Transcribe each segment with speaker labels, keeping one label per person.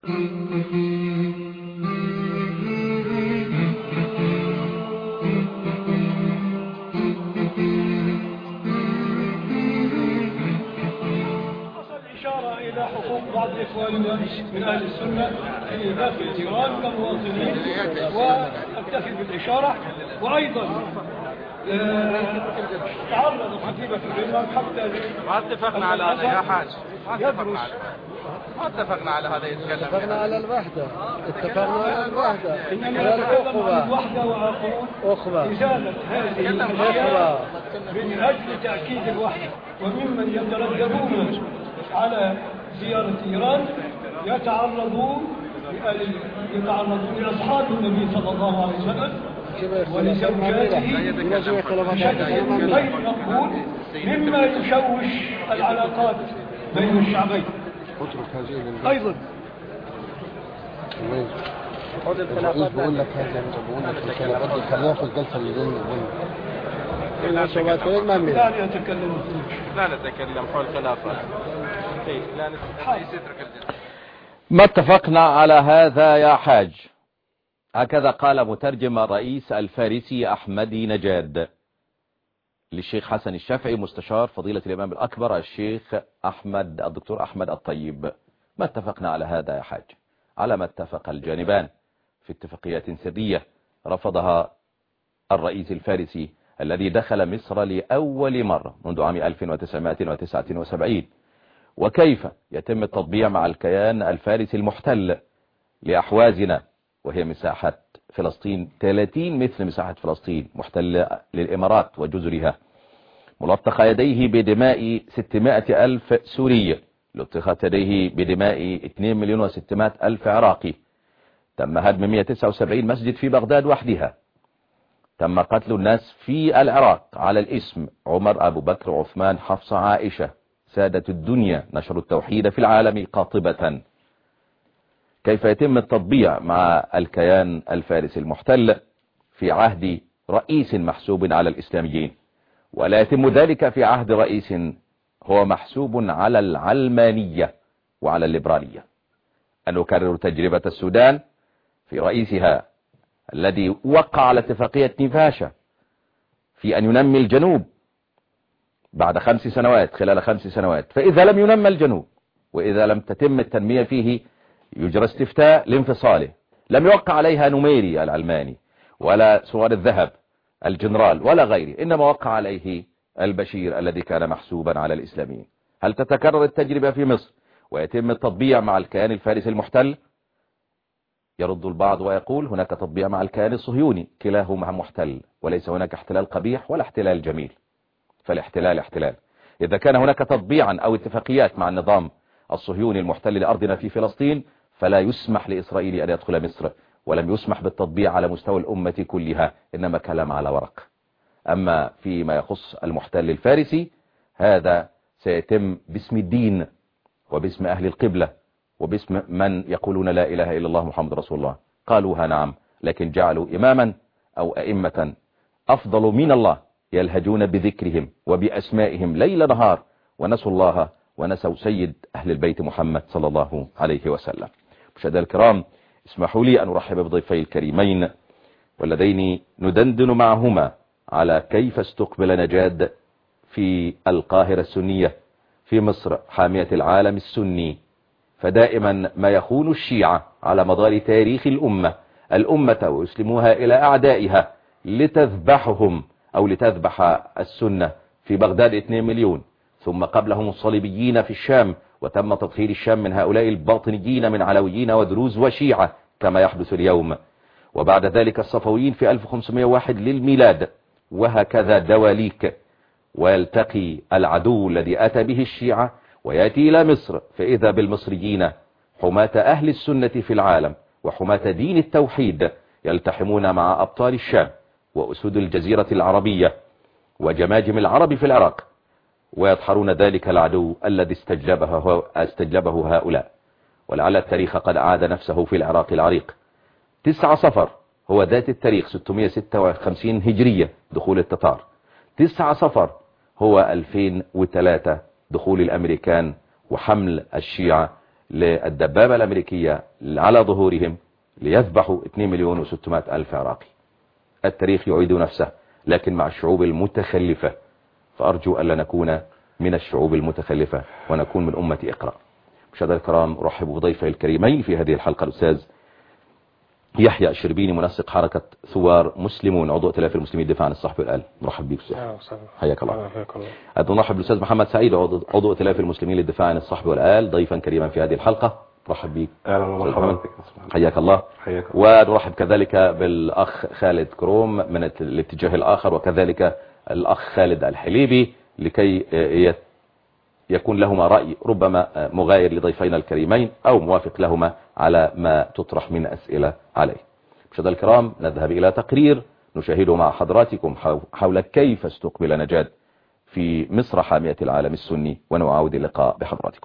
Speaker 1: حصل إشارة إلى حقوق بعض إخواننا من أهل السنة في داخل إيران كمواطنين وأكتفي بالإشارة وأيضا آه، تعرض خطيبة الإمام حتى
Speaker 2: ما اتفقنا على هذا يا حاج ما اتفقنا
Speaker 1: يدرس
Speaker 2: على ما اتفقنا على هذا يتكلم في
Speaker 3: اتفقنا
Speaker 2: هذا.
Speaker 3: على الوحدة اتفقنا على الوحدة
Speaker 1: إنما
Speaker 3: على
Speaker 1: نتكلم عن
Speaker 3: الأخوة
Speaker 1: الوحدة وأقول
Speaker 3: أخوة
Speaker 1: إزالة هذه
Speaker 3: أخوة
Speaker 1: الأشياء من أجل تأكيد الوحدة وممن يترددون على زيارة إيران يتعرضون يتعرضون لأصحاب النبي صلى الله عليه وسلم ولزوجاته
Speaker 3: ولزوجاته
Speaker 1: بشكل غير مقبول مما يشوش العلاقات بين الشعبين
Speaker 3: اترك هذه
Speaker 1: أيضا
Speaker 3: الرئيس بقول لك هذا بقول لك الخلافات دي خليها في الجلسة اللي بين المناسبات ما من
Speaker 1: دعني أتكلم
Speaker 2: لا نتكلم حول خلافة إيه، لا نت- لا يترك الجلسة.
Speaker 4: ما اتفقنا على هذا يا حاج هكذا قال مترجم الرئيس الفارسي أحمدي نجاد للشيخ حسن الشافعي مستشار فضيلة الإمام الأكبر الشيخ أحمد الدكتور أحمد الطيب ما اتفقنا على هذا يا حاج على ما اتفق الجانبان في اتفاقيات سرية رفضها الرئيس الفارسي الذي دخل مصر لأول مرة منذ عام 1979 وكيف يتم التطبيع مع الكيان الفارسي المحتل لأحوازنا وهي مساحة فلسطين 30 مثل مساحة فلسطين محتلة للإمارات وجزرها ملطخ يديه بدماء 600 ألف سوري لطخت يديه بدماء 2 مليون و600 ألف عراقي تم هدم 179 مسجد في بغداد وحدها تم قتل الناس في العراق على الاسم عمر أبو بكر عثمان حفصة عائشة سادة الدنيا نشر التوحيد في العالم قاطبة كيف يتم التطبيع مع الكيان الفارسي المحتل في عهد رئيس محسوب على الإسلاميين ولا يتم ذلك في عهد رئيس هو محسوب على العلمانية وعلى الليبرالية أن نكرر تجربة السودان في رئيسها الذي وقع على اتفاقية نيفاشا في أن ينمي الجنوب بعد خمس سنوات خلال خمس سنوات فإذا لم ينمى الجنوب وإذا لم تتم التنمية فيه يجرى استفتاء لانفصاله لم يوقع عليها نميري العلماني ولا سوار الذهب الجنرال ولا غيره إنما وقع عليه البشير الذي كان محسوبا على الإسلاميين هل تتكرر التجربة في مصر ويتم التطبيع مع الكيان الفارسي المحتل يرد البعض ويقول هناك تطبيع مع الكيان الصهيوني كلاهما محتل وليس هناك احتلال قبيح ولا احتلال جميل فالاحتلال احتلال إذا كان هناك تطبيعا أو اتفاقيات مع النظام الصهيوني المحتل لأرضنا في فلسطين فلا يسمح لإسرائيل أن يدخل مصر ولم يسمح بالتطبيع على مستوى الأمة كلها إنما كلام على ورق أما فيما يخص المحتل الفارسي هذا سيتم باسم الدين وباسم أهل القبلة وباسم من يقولون لا إله إلا الله محمد رسول الله قالوها نعم لكن جعلوا إماما أو أئمة أفضل من الله يلهجون بذكرهم وبأسمائهم ليل نهار ونسوا الله ونسوا سيد أهل البيت محمد صلى الله عليه وسلم مشاهدينا الكرام اسمحوا لي أن أرحب بضيفي الكريمين واللذين ندندن معهما على كيف استقبل نجاد في القاهرة السنية في مصر حامية العالم السني فدائما ما يخون الشيعة على مدار تاريخ الأمة الأمة ويسلموها إلى أعدائها لتذبحهم أو لتذبح السنة في بغداد 2 مليون ثم قبلهم الصليبيين في الشام وتم تطهير الشام من هؤلاء الباطنيين من علويين ودروز وشيعة كما يحدث اليوم وبعد ذلك الصفويين في 1501 للميلاد وهكذا دواليك ويلتقي العدو الذي أتى به الشيعة ويأتي إلى مصر فإذا بالمصريين حماة أهل السنة في العالم وحماة دين التوحيد يلتحمون مع أبطال الشام وأسود الجزيرة العربية وجماجم العرب في العراق ويظهرون ذلك العدو الذي استجلبه, استجلبه هؤلاء ولعل التاريخ قد أعاد نفسه في العراق العريق تسعة صفر هو ذات التاريخ 656 هجرية دخول التتار تسعة صفر هو 2003 دخول الأمريكان وحمل الشيعة للدبابة الأمريكية على ظهورهم ليذبحوا 2 مليون و600 ألف عراقي التاريخ يعيد نفسه لكن مع الشعوب المتخلفة فأرجو ألا نكون من الشعوب المتخلفة ونكون من أمة إقرأ مشاهدينا الكرام أرحب بضيفي الكريمين في هذه الحلقة الأستاذ يحيى الشربيني منسق حركة ثوار مسلمون عضو ائتلاف المسلمين الدفاع عن الصحب والآل مرحب بك أستاذ حياك الله أيضا نرحب بالأستاذ محمد سعيد عضو عضو ائتلاف المسلمين للدفاع عن الصحب والآل ضيفا كريما في هذه الحلقة مرحب بك
Speaker 2: اهلا ومرحبا بك
Speaker 4: حياك الله
Speaker 2: حياك الله
Speaker 4: ونرحب كذلك بالأخ خالد كروم من الاتجاه الآخر وكذلك الأخ خالد الحليبي لكي يت يكون لهما رأي ربما مغاير لضيفينا الكريمين أو موافق لهما على ما تطرح من أسئلة عليه مشاهدينا الكرام نذهب إلى تقرير نشاهده مع حضراتكم حول كيف استقبل نجاد في مصر حامية العالم السني ونعاود اللقاء بحضراتكم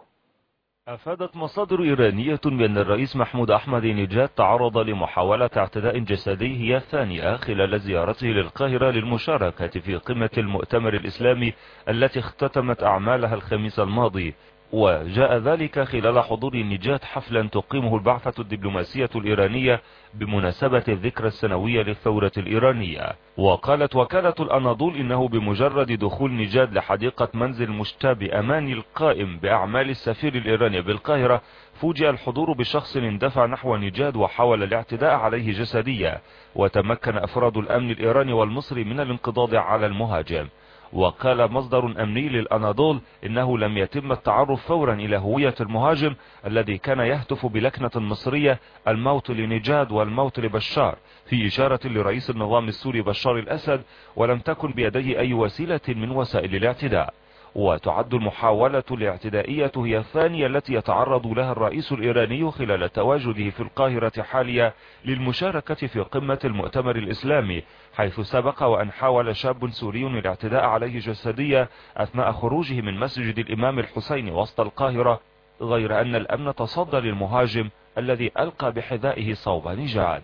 Speaker 5: أفادت مصادر إيرانية بأن الرئيس محمود أحمد نجاد تعرض لمحاولة اعتداء جسدي هي الثانية خلال زيارته للقاهرة للمشاركة في قمة المؤتمر الإسلامي التي اختتمت أعمالها الخميس الماضي وجاء ذلك خلال حضور نجاد حفلا تقيمه البعثة الدبلوماسية الإيرانية بمناسبة الذكرى السنوية للثورة الإيرانية وقالت وكالة الأناضول إنه بمجرد دخول نجاد لحديقة منزل مشتاب أماني القائم بأعمال السفير الإيراني بالقاهرة فوجئ الحضور بشخص اندفع نحو نجاد وحاول الاعتداء عليه جسديا وتمكن أفراد الأمن الإيراني والمصري من الانقضاض على المهاجم وقال مصدر أمني للأناضول إنه لم يتم التعرف فورا إلى هوية المهاجم الذي كان يهتف بلكنة مصرية الموت لنجاد والموت لبشار في إشارة لرئيس النظام السوري بشار الأسد ولم تكن بيديه أي وسيلة من وسائل الاعتداء وتعد المحاولة الاعتدائية هي الثانية التي يتعرض لها الرئيس الإيراني خلال تواجده في القاهرة حاليا للمشاركة في قمة المؤتمر الإسلامي حيث سبق وأن حاول شاب سوري الاعتداء عليه جسديا أثناء خروجه من مسجد الإمام الحسين وسط القاهرة غير أن الأمن تصدى للمهاجم الذي ألقى بحذائه صوب نجاد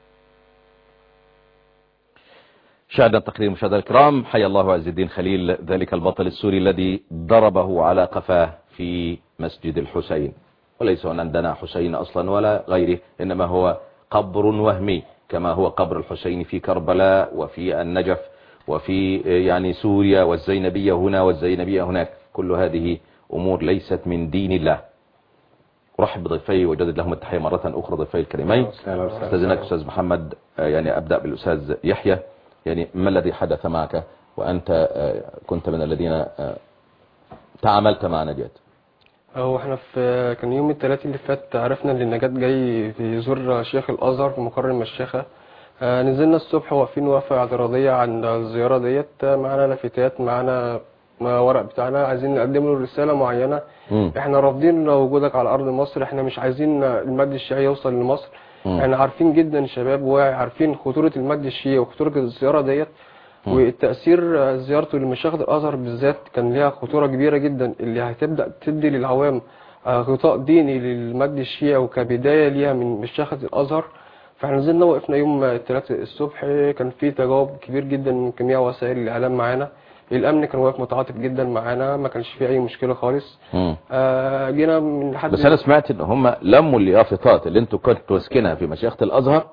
Speaker 4: شاهدنا التقرير مشاهدة الكرام حي الله عز الدين خليل ذلك البطل السوري الذي ضربه على قفاه في مسجد الحسين وليس عندنا حسين أصلا ولا غيره إنما هو قبر وهمي كما هو قبر الحسين في كربلاء وفي النجف وفي يعني سوريا والزينبية هنا والزينبية هناك كل هذه أمور ليست من دين الله أرحب بضيفي وجدد لهم التحية مرة أخرى ضيفي الكريمين أستاذنك أستاذ محمد يعني أبدأ بالأستاذ يحيى يعني ما الذي حدث معك وأنت كنت من الذين تعاملت مع نجاة
Speaker 6: هو احنا في كان يوم الثلاث اللي فات عرفنا ان نجاة جاي يزور شيخ الازهر في مقر المشيخه آه، نزلنا الصبح واقفين وقفه اعتراضيه عن الزياره ديت معانا لافتات معانا ورق بتاعنا عايزين نقدم له رساله معينه
Speaker 4: مم.
Speaker 6: احنا رافضين وجودك على ارض مصر احنا مش عايزين المجد الشيعي يوصل لمصر
Speaker 4: مم.
Speaker 6: احنا عارفين جدا شباب وعارفين خطوره المجد الشيعي وخطوره الزياره ديت
Speaker 4: مم.
Speaker 6: والتأثير زيارته لمشايخ الأزهر بالذات كان ليها خطورة كبيرة جدا اللي هتبدأ تدي للعوام آه، غطاء ديني للمجد الشيعي وكبداية ليها من مشايخة الأزهر فاحنا نزلنا وقفنا يوم الثلاث الصبح كان في تجاوب كبير جدا من جميع وسائل الإعلام معانا الأمن كان واقف متعاطف جدا معانا ما كانش في أي مشكلة خالص
Speaker 4: مم.
Speaker 6: آه، جينا من لحد
Speaker 4: بس أنا سمعت إن هم لموا اليافطات اللي أنتوا كنتوا ماسكينها في مشيخة الأزهر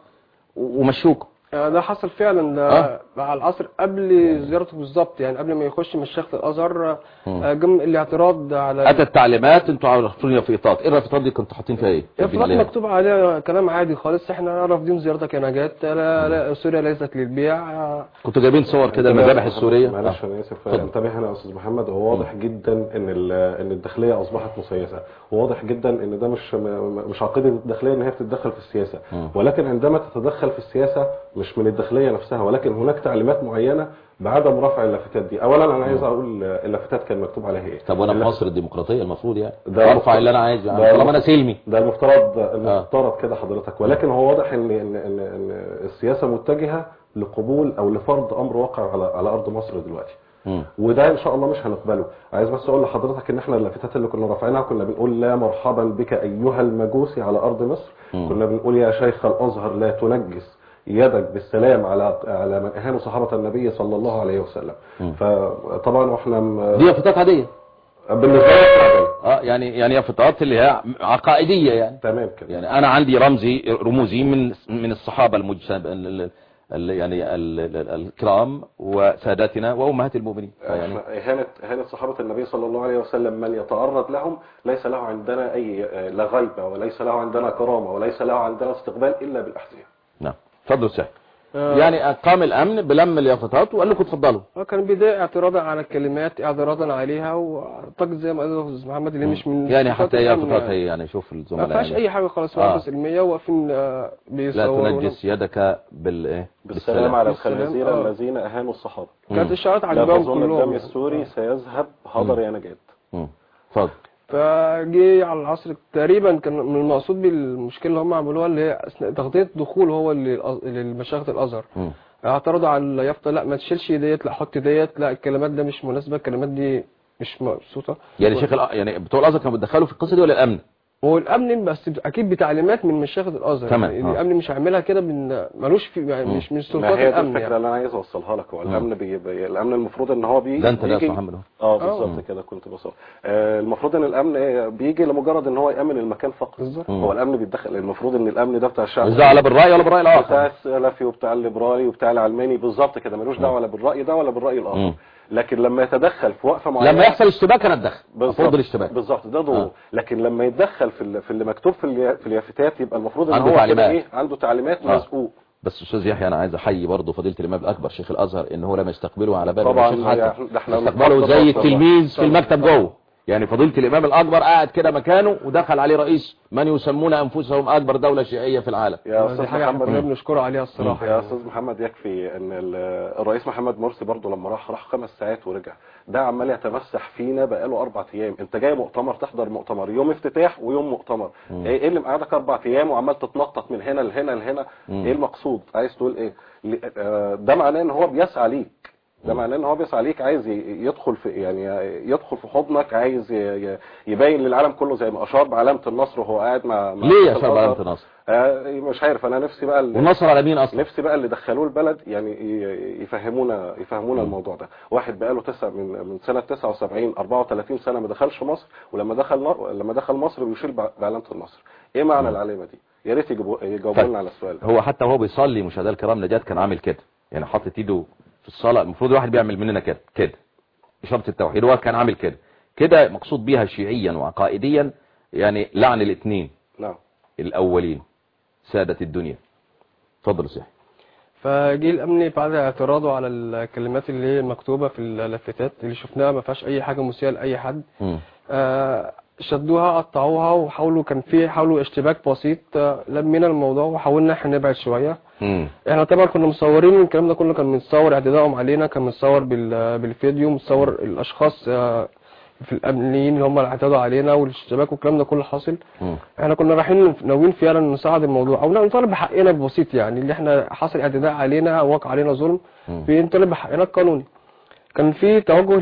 Speaker 4: ومشوكم
Speaker 6: آه، ده حصل فعلا ده
Speaker 4: آه.
Speaker 6: على العصر قبل زيارته بالظبط يعني قبل ما يخش مشيخة الازهر
Speaker 4: مم.
Speaker 6: آه، جم الاعتراض على
Speaker 4: أتت تعليمات أنتوا عرفتوا اليافطات إيه اليافطات دي كنتوا حاطين فيها إيه؟ كاتبين
Speaker 6: افراد
Speaker 4: عليها؟
Speaker 6: مكتوب عليها كلام عادي خالص احنا رافضين زيارتك يا نجاة لا لا سوريا ليست للبيع آه،
Speaker 4: كنتوا جايبين صور كده المذابح السورية
Speaker 7: معلش
Speaker 4: آه.
Speaker 7: انا اسف
Speaker 4: اتفضل.
Speaker 7: انتبه هنا يا استاذ محمد هو واضح جدا ان ال- ان الداخليه اصبحت مسيسه وواضح جدا ان ده مش م- مش عقيده الداخليه ان هي بتتدخل في السياسه
Speaker 4: مم.
Speaker 7: ولكن عندما تتدخل في السياسه مش من الداخليه نفسها ولكن هناك تعليمات معينه بعدم رفع اللافتات دي اولا انا عايز اقول اللافتات كان مكتوب عليها ايه
Speaker 4: طب وانا في
Speaker 7: اللاف-
Speaker 4: مصر الديمقراطية المفروض يعني
Speaker 7: ده
Speaker 4: ارفع اللي انا عايزه يعني
Speaker 7: ده
Speaker 4: طالما انا سلمي
Speaker 7: ده المفترض المفترض كده حضرتك ولكن هو واضح ان ان ان, إن السياسه متجهه لقبول او لفرض امر واقع على على ارض مصر دلوقتي
Speaker 4: مم.
Speaker 7: وده ان شاء الله مش هنقبله عايز بس اقول لحضرتك ان احنا اللافتات اللي كنا رافعينها كنا بنقول لا مرحبا بك ايها المجوسي على ارض مصر
Speaker 4: مم.
Speaker 7: كنا بنقول يا شيخ الازهر لا تنجس يدك بالسلام على على من اهانوا صحابه النبي صلى الله عليه وسلم
Speaker 4: مم.
Speaker 7: فطبعا واحنا م-
Speaker 4: دي يافطات عادية
Speaker 7: بالنسبه لنا إحنا عادية.
Speaker 4: اه يعني يعني يافطات اللي هي عقائدية يعني
Speaker 7: تمام كده
Speaker 4: يعني انا عندي رمزي رموزي من من الصحابة المجتمع ال- ال- يعني ال- ال- الكرام وساداتنا وامهات المؤمنين يعني
Speaker 7: احنا اهانه اهانه صحابه النبي صلى الله عليه وسلم من يتعرض لهم ليس له عندنا اي آه، لا غيبه وليس له عندنا كرامه وليس له عندنا استقبال الا بالاحذيه
Speaker 4: نعم اتفضلوا سهل
Speaker 6: آه،
Speaker 4: يعني قام الامن بلم اليافطات وقال لكم اتفضلوا
Speaker 6: اه كان بداية اعتراضا على الكلمات اعتراضا عليها واعتقد زي ما قال الاستاذ محمد اللي مش من
Speaker 4: يعني
Speaker 6: صفات
Speaker 4: حتى
Speaker 6: الأمن
Speaker 4: يافطات
Speaker 6: يعني.
Speaker 4: هي يعني شوف
Speaker 6: ما
Speaker 4: الزملاء
Speaker 6: فيهاش
Speaker 4: يعني
Speaker 6: اي حاجة خلاص
Speaker 4: آه.
Speaker 6: واقفة سلمية واقفين آه،
Speaker 4: لا
Speaker 6: بيصوروا
Speaker 4: تنجس يدك بالايه
Speaker 7: بالسلام على
Speaker 6: بالسلام،
Speaker 7: الخنازير
Speaker 6: آه.
Speaker 7: الذين اهانوا الصحابه
Speaker 6: كانت الشعارات
Speaker 7: لا
Speaker 6: عجبهم
Speaker 7: تظن
Speaker 6: كلهم
Speaker 7: الدم
Speaker 6: يعني.
Speaker 7: السوري سيذهب حضر يا نجاة
Speaker 4: مم. اتفضل
Speaker 6: فجي على العصر تقريبا كان من المقصود بالمشكله اللي هم عملوها اللي هي اثناء تغطيه الدخول هو للأز- للمشايخ الازهر
Speaker 4: مم.
Speaker 6: اعترضوا على اليافطه لا ما تشيلش ديت لا حط ديت لا الكلمات ده مش مناسبه الكلمات دي مش مبسوطه
Speaker 4: يعني شيخ الأ- يعني بتوع الازهر كانوا بيتدخلوا في القصه دي ولا الامن
Speaker 6: هو الامن بس اكيد بتعليمات من مشايخ الازهر
Speaker 4: تمام،
Speaker 6: يعني
Speaker 4: آه.
Speaker 6: الامن مش هيعملها كده من ملوش في يعني مش من
Speaker 7: ما
Speaker 6: سلطات
Speaker 7: هي دي
Speaker 6: الامن
Speaker 7: الفكره
Speaker 6: يعني.
Speaker 7: اللي انا عايز اوصلها لك هو الامن بي... بي... الامن المفروض ان هو بيجي
Speaker 4: ده انت ده يا
Speaker 7: بيجي-
Speaker 4: أستاذ محمد اهو.
Speaker 7: اه
Speaker 6: آه.
Speaker 7: بالظبط كده كنت بصور آه المفروض ان الامن إيه، بيجي لمجرد ان هو يامن المكان فقط
Speaker 6: بالظبط.
Speaker 7: هو الامن بيتدخل المفروض ان الامن ده بتاع الشعب
Speaker 4: مش دعوه لا بالراي ولا بالراي
Speaker 7: بتاع
Speaker 4: الاخر
Speaker 7: السلفي وبتاع الليبرالي وبتاع العلماني بالظبط كده ملوش دعوه لا بالراي ده ولا بالراي الاخر
Speaker 4: مم.
Speaker 7: لكن لما يتدخل في وقفه معينه
Speaker 4: لما يحصل اشتباك انا اتدخل افضل الاشتباك
Speaker 7: بالظبط ده دوره
Speaker 4: آه.
Speaker 7: لكن لما يتدخل في ال- في اللي مكتوب في اليا- في اليافتات يبقى المفروض ان
Speaker 4: عنده
Speaker 7: هو كده
Speaker 4: تعليمات.
Speaker 7: ايه عنده تعليمات
Speaker 4: آه.
Speaker 7: مسؤول
Speaker 4: بس استاذ يحيى انا عايز احيي برضه فضيله الامام الاكبر شيخ الازهر ان هو لم يستقبله على باب
Speaker 7: طبعاً
Speaker 4: الشيخ
Speaker 7: يا-
Speaker 4: حتى
Speaker 7: ده احنا
Speaker 4: استقبله
Speaker 7: بنقدر
Speaker 4: زي
Speaker 7: والله.
Speaker 4: التلميذ في
Speaker 7: طبعاً.
Speaker 4: المكتب جوه يعني فضيله الامام الاكبر قاعد كده مكانه ودخل عليه رئيس من يسمون انفسهم اكبر دوله شيعيه في العالم
Speaker 7: يا
Speaker 6: دي
Speaker 7: استاذ
Speaker 6: حاجه احنا كنا
Speaker 7: محمد
Speaker 6: بنشكره عليها الصراحه
Speaker 7: يا
Speaker 6: يعني.
Speaker 7: استاذ محمد يكفي ان ال- الرئيس محمد مرسي برضه لما راح راح خمس ساعات ورجع ده عمال يتمسح فينا بقاله اربع ايام انت جاي مؤتمر تحضر مؤتمر يوم افتتاح ويوم مؤتمر ايه إيه اللي مقعدك اربع ايام وعمال تتنطط من هنا لهنا لهنا ايه المقصود عايز تقول ايه ل- آه، ده معناه ان هو بيسعى ليك ده معناه ان هو بيسعى ليك عايز ي- يدخل في يعني يدخل في حضنك عايز ي- ي- يبين للعالم كله زي ما اشار بعلامه النصر وهو قاعد مع مع
Speaker 4: ليه يا
Speaker 7: شيخ
Speaker 4: شباب
Speaker 7: الأزهر.
Speaker 4: علامه النصر
Speaker 7: آه، مش عارف انا نفسي بقى ال-
Speaker 4: والنصر على مين اصلا
Speaker 7: نفسي بقى اللي دخلوه البلد يعني ي- يفهمونا يفهمونا الموضوع ده واحد بقاله تسع من من سنه 79 34 سنه ما دخلش مصر ولما دخل نار- لما دخل مصر بيشيل بع- بعلامه النصر ايه معنى العلامه دي يا ريت يجيبوا يجاوبوا
Speaker 4: طيب.
Speaker 7: لنا على السؤال ده
Speaker 4: هو حتى وهو بيصلي مشاهدينا الكرام نجاة كان عامل كده يعني حاطط ايده في الصلاه المفروض الواحد بيعمل مننا كده كده اشاره التوحيد هو كان عامل كده كده مقصود بيها شيعيا وعقائديا يعني لعن الاثنين
Speaker 7: نعم
Speaker 4: الاولين ساده الدنيا اتفضل يا سيدي
Speaker 6: فجه الامن بعد اعتراضه على الكلمات اللي هي مكتوبه في اللافتات اللي شفناها ما فيهاش اي حاجه مسيئه لاي حد
Speaker 4: مم.
Speaker 6: آه، شدوها قطعوها وحاولوا كان في حاولوا اشتباك بسيط آه، لمينا الموضوع وحاولنا احنا نبعد شويه
Speaker 4: مم.
Speaker 6: احنا طبعا كنا مصورين الكلام ده كله كان متصور اعتدائهم علينا كان متصور بال- بالفيديو متصور الاشخاص آه، في الامنيين اللي هم اللي اعتدوا علينا والاشتباك والكلام ده كله حاصل
Speaker 4: مم.
Speaker 6: احنا كنا رايحين ناويين فعلا نصعد الموضوع او نطالب بحقنا البسيط يعني اللي احنا حصل اعتداء علينا او وقع علينا ظلم
Speaker 4: مم.
Speaker 6: بنطالب بحقنا القانوني كان في توجه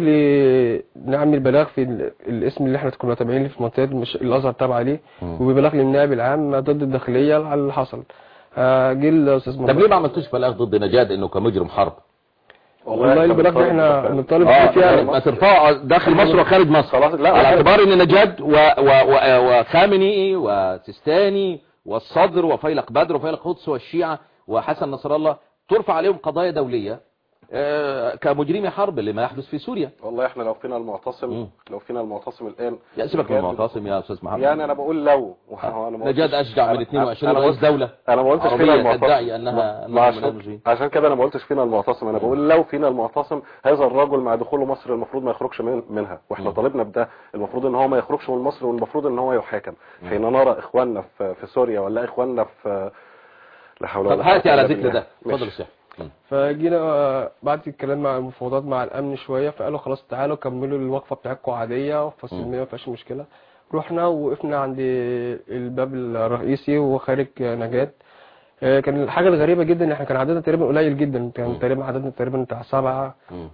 Speaker 6: لنعمل بلاغ في ال- الاسم اللي احنا كنا تابعين ليه في منطقه مش الازهر تابعه ليه
Speaker 4: مم.
Speaker 6: وببلاغ للنائب العام ضد الداخليه على اللي حصل آه، جه الاستاذ
Speaker 4: طب
Speaker 6: محمد
Speaker 4: ليه ما عملتوش بلاغ ضد نجاد انه كمجرم حرب
Speaker 6: والله
Speaker 7: إحنا
Speaker 6: البلاغ ده
Speaker 7: بنطالب
Speaker 6: احنا
Speaker 7: بالفعل.
Speaker 6: بنطالب
Speaker 4: اه
Speaker 6: فيه
Speaker 4: يعني
Speaker 6: فعلا
Speaker 4: ما ترفعوا داخل مصر وخارج مصر
Speaker 7: خلاص لا
Speaker 4: على اعتبار ان نجاد و... و... و... وخامنئي وسيستاني والصدر وفيلق بدر وفيلق قدس والشيعة وحسن نصر الله ترفع عليهم قضايا دولية آه، كمجرمي حرب لما يحدث في سوريا
Speaker 7: والله احنا لو فينا المعتصم
Speaker 4: مم.
Speaker 7: لو فينا المعتصم الان
Speaker 4: يا سيبك من
Speaker 7: نجاد-
Speaker 4: المعتصم يا استاذ محمد
Speaker 7: يعني انا بقول لو وأنا ما قلتش-
Speaker 4: نجاد اشجع من
Speaker 7: أنا-
Speaker 4: 22
Speaker 7: أنا
Speaker 4: رئيس
Speaker 7: قلت-
Speaker 4: دولة
Speaker 7: انا ما قلتش فينا
Speaker 4: عربية
Speaker 7: المعتصم
Speaker 4: تدعي انها
Speaker 7: ما-
Speaker 4: انها
Speaker 7: عشان,
Speaker 4: منهجية.
Speaker 7: عشان كده انا ما قلتش فينا المعتصم انا بقول لو فينا المعتصم هذا الرجل مع دخوله مصر المفروض ما يخرجش من منها واحنا طالبنا بده المفروض ان هو ما يخرجش من مصر والمفروض ان هو يحاكم حين نرى اخواننا في, في سوريا ولا اخواننا في لا حول ولا
Speaker 4: طب
Speaker 7: قوه
Speaker 4: حياتي على
Speaker 7: إلا
Speaker 4: ذكر
Speaker 7: بالله.
Speaker 4: ده اتفضل يا
Speaker 7: ماشي.
Speaker 4: شيخ مم.
Speaker 6: فجينا آه، بعد الكلام مع المفاوضات مع الامن شويه فقالوا خلاص تعالوا كملوا الوقفه بتاعتكم عاديه وفي السلميه ما فيهاش مشكله رحنا وقفنا عند الباب الرئيسي وخارج نجاة آه، كان الحاجه الغريبه جدا ان احنا كان عددنا تقريبا قليل جدا كان تقريبا عددنا تقريبا بتاع سبعه
Speaker 4: مم.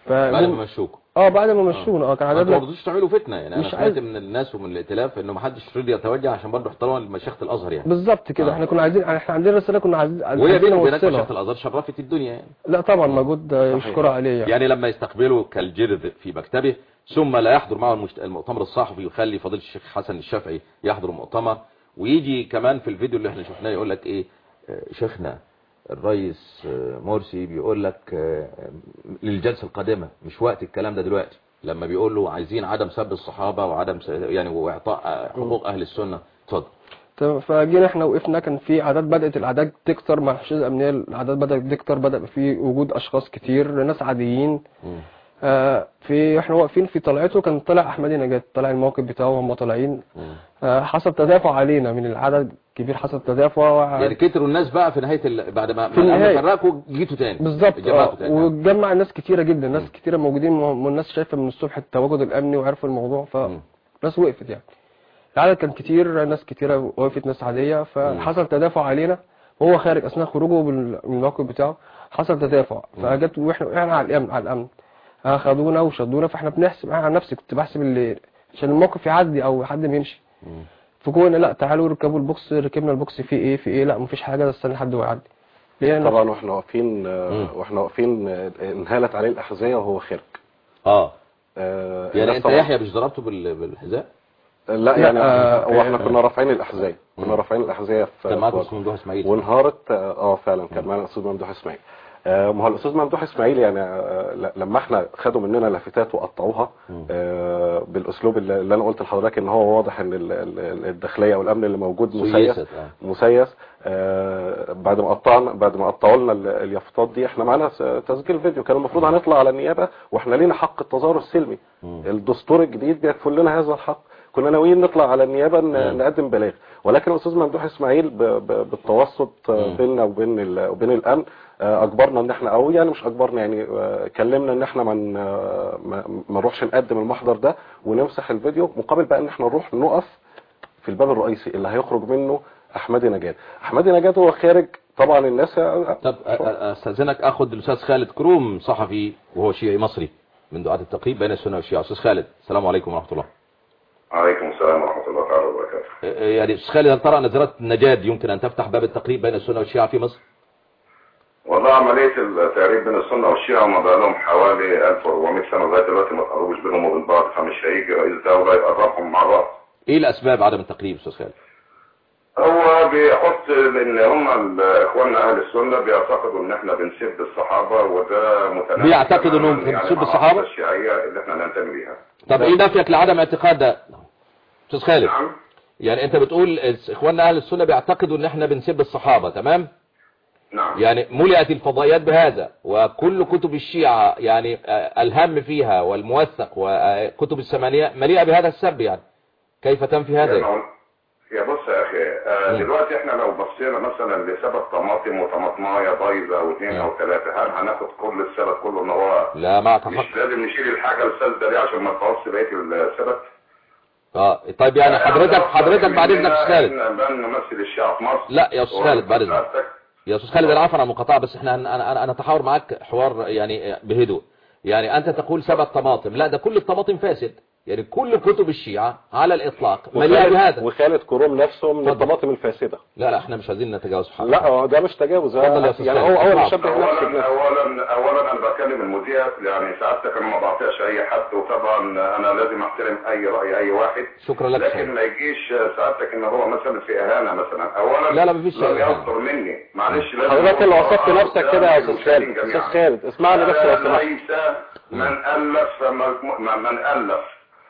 Speaker 6: ف
Speaker 4: بعد ما مشوكوا
Speaker 6: اه بعد ما مشونا اه كان
Speaker 4: ما
Speaker 6: عددنا
Speaker 4: رضوش تعملوا فتنه يعني انا
Speaker 6: مش
Speaker 4: سمعت
Speaker 6: عايز-
Speaker 4: من الناس ومن الائتلاف انه ما حدش رضي يتوجه عشان برضه احتراما لمشيخه الازهر يعني
Speaker 6: بالظبط كده
Speaker 4: آه.
Speaker 6: احنا كنا عايزين احنا عندنا رساله كنا عايزين
Speaker 4: وهي
Speaker 6: عايزين
Speaker 4: بيني وبينك
Speaker 6: نوصلها
Speaker 4: مشيخه الازهر شرفت الدنيا يعني
Speaker 6: لا طبعا موجود يشكر عليه يعني.
Speaker 4: يعني لما يستقبله كالجرذ في مكتبه ثم لا يحضر معه المجت- المؤتمر الصحفي ويخلي فضيله الشيخ حسن الشافعي يحضر المؤتمر ويجي كمان في الفيديو اللي احنا شفناه يقول لك ايه آه، شيخنا الرئيس آه، مرسي بيقول لك آه، للجلسه القادمه مش وقت الكلام ده دلوقتي لما بيقول له عايزين عدم سب الصحابه وعدم س- يعني واعطاء آه، حقوق اهل السنه اتفضل
Speaker 6: تمام، فجينا احنا وقفنا كان في اعداد بدات الاعداد تكتر مع الحشود الامنيه الاعداد بدات تكتر بدا يبقى في وجود اشخاص كتير ناس عاديين
Speaker 4: مم.
Speaker 6: آه في احنا واقفين في طلعته كان طلع احمدي نجاة طلع الموقف بتاعه وهم طالعين
Speaker 4: مم.
Speaker 6: آه حصل تدافع علينا من العدد كبير حصل تدافع وع-
Speaker 4: يعني كتروا الناس بقى في نهايه ال... بعد ما
Speaker 6: في
Speaker 4: ما
Speaker 6: النهاية.
Speaker 4: فرقوا جيتوا تاني
Speaker 6: بالظبط
Speaker 4: اتجمعتوا
Speaker 6: اه
Speaker 4: تاني
Speaker 6: واتجمع ناس كتيره جدا ناس كتيره موجودين م- والناس شايفه من الصبح التواجد الامني وعرفوا الموضوع
Speaker 4: مم.
Speaker 6: فناس وقفت يعني العدد كان كتير ناس كتيره وقفت ناس عاديه فحصل تدافع علينا وهو خارج اثناء خروجه بال- من الموقف بتاعه حصل تدافع فجت واحنا وقعنا على الامن على الامن اخدونا وشدونا فاحنا بنحسب انا عن نفسي كنت بحسب اللي عشان الموقف يعدي او حد ما يمشي
Speaker 4: مم.
Speaker 6: فجونا لا تعالوا ركبوا البوكس ركبنا البوكس فيه ايه في ايه لا مفيش حاجه بس استنى حد ويعدي ليه أنا-
Speaker 7: طبعا واحنا واقفين آه،
Speaker 4: مم.
Speaker 7: واحنا واقفين آه، انهالت عليه الاحذيه وهو خارج
Speaker 4: اه
Speaker 7: آه،
Speaker 4: يعني
Speaker 7: الناس
Speaker 4: انت
Speaker 7: طبعاً-
Speaker 4: يحيى مش ضربته بال... بالحذاء
Speaker 7: لا يعني
Speaker 6: آه،
Speaker 7: هو احنا
Speaker 6: آه.
Speaker 7: كنا رافعين الاحذيه كنا رافعين الاحذيه في
Speaker 4: كان معاك
Speaker 7: في-
Speaker 4: اسمه ممدوح اسماعيل
Speaker 7: وانهارت اه آه، فعلا كان معانا الاستاذ ممدوح اسماعيل آه، ما هو الاستاذ ممدوح اسماعيل يعني آه، ل- لما احنا خدوا مننا لافتات وقطعوها آه، بالاسلوب اللي اللي انا قلت لحضرتك ان هو واضح ان ال- ال- الداخليه والامن اللي موجود مسيس
Speaker 4: سيست، آه.
Speaker 7: مسيس آه، بعد ما قطعنا بعد ما قطعوا لنا ال- اليافطات دي احنا معانا س- تسجيل فيديو كان المفروض هنطلع على النيابه واحنا لينا حق التظاهر السلمي الدستور الجديد بيكفل لنا هذا الحق كنا ناويين نطلع على النيابه ن- نقدم بلاغ ولكن الاستاذ ممدوح اسماعيل ب- ب- بالتوسط آه، بيننا وبين ال- وبين الامن آه، اجبرنا ان احنا او يعني مش اجبرنا يعني آه، كلمنا ان احنا من آه، ما ما نروحش نقدم المحضر ده ونمسح الفيديو مقابل بقى ان احنا نروح نقف في الباب الرئيسي اللي هيخرج منه احمدي نجاد احمدي نجاد هو خارج طبعا الناس
Speaker 4: طب أ- أ- استاذنك اخد الاستاذ خالد كروم صحفي وهو شيعي مصري من دعاة التقريب بين السنه والشيعه استاذ خالد السلام عليكم ورحمه الله
Speaker 8: عليكم السلام ورحمة الله تعالى وبركاته
Speaker 4: أ- يعني استاذ خالد هل ترى ان زياره نجاد يمكن ان تفتح باب التقريب بين السنه والشيعه في مصر؟
Speaker 8: والله عملية التقريب بين السنة والشيعة ما بقى لهم حوالي 1400 سنة لغاية دلوقتي ما تقربوش بينهم وبين بعض فمش هيجي رئيس دولة يقربهم مع بعض
Speaker 4: ايه الاسباب عدم التقريب استاذ خالد؟
Speaker 8: هو بيحط لان هم ال- اخواننا اهل السنة بيعتقدوا ان احنا بنسب الصحابة وده متناسب
Speaker 4: بيعتقدوا إنهم
Speaker 8: تماماً
Speaker 4: بنسب
Speaker 8: مع
Speaker 4: الصحابة؟
Speaker 8: العقيدة الشيعية اللي احنا ننتمي ليها
Speaker 4: طب ايه نفيك لعدم اعتقاد ده؟ استاذ خالد
Speaker 8: نعم
Speaker 4: يعني انت بتقول اخواننا اهل السنه بيعتقدوا ان احنا بنسب الصحابه تمام؟
Speaker 8: نعم
Speaker 4: يعني ملئت الفضائيات بهذا وكل كتب الشيعة يعني آه، الهم فيها والموثق وكتب الثمانية مليئة بهذا السب يعني كيف تنفي هذا
Speaker 8: يا
Speaker 4: يعني؟
Speaker 8: مول- يا بص يا اخي آه
Speaker 4: مم.
Speaker 8: دلوقتي احنا لو بصينا مثلا لسبب طماطم وطماطمايه بايظه او اثنين
Speaker 4: مم.
Speaker 8: او ثلاثه هل هناخد كل السبب كله ان هو
Speaker 4: لا معك
Speaker 8: مش
Speaker 4: حق
Speaker 8: لازم نشيل الحاجه الفاسده دي عشان ما تبوظش بقيه السبب
Speaker 4: اه طيب يعني حضرتك حضرتك بعد اذنك استاذ خالد
Speaker 8: احنا لن نمثل الشيعة في مصر
Speaker 4: لا يا استاذ خالد بعد اذنك
Speaker 8: وسعادتك
Speaker 4: يا استاذ خالد العفو عن المقاطعه بس احنا انا انا انا اتحاور معاك حوار يعني بهدوء يعني انت تقول سبب طماطم لا ده كل الطماطم فاسد يعني كل كتب الشيعة على الاطلاق مليئة
Speaker 7: وخالد,
Speaker 4: بهذا
Speaker 7: وخالد كروم نفسه من
Speaker 4: اتفضل.
Speaker 7: الطماطم الفاسده
Speaker 4: لا لا احنا مش عايزين نتجاوز حاجة
Speaker 7: لا هو ده مش تجاوز
Speaker 4: اتفضل يا أستاذ
Speaker 7: يعني
Speaker 4: خالد.
Speaker 7: هو اول ما
Speaker 4: اتفضل.
Speaker 7: شبه نفسه
Speaker 8: اولا
Speaker 7: بنفسه.
Speaker 8: اولا اولا انا بكلم المذيع يعني سعادتك انا ما بعطيش اي حد وطبعا انا لازم احترم اي راي اي واحد
Speaker 4: شكرا لك
Speaker 8: لكن
Speaker 4: سيد.
Speaker 8: ما يجيش سعادتك ان هو مثلا في اهانه مثلا اولا
Speaker 4: لا، لا، مفيش
Speaker 8: لم
Speaker 4: إهانة.
Speaker 8: يصدر مني معلش لازم
Speaker 7: حضرتك اللي
Speaker 8: أقول
Speaker 7: وصفت
Speaker 8: آه،
Speaker 7: نفسك كده يا استاذ
Speaker 8: للمشاهدين
Speaker 7: خالد استاذ
Speaker 8: جميعاً.
Speaker 7: خالد اسمعني بس لو
Speaker 8: أنا
Speaker 7: سمحت
Speaker 8: ليس من الف مجمو- من الف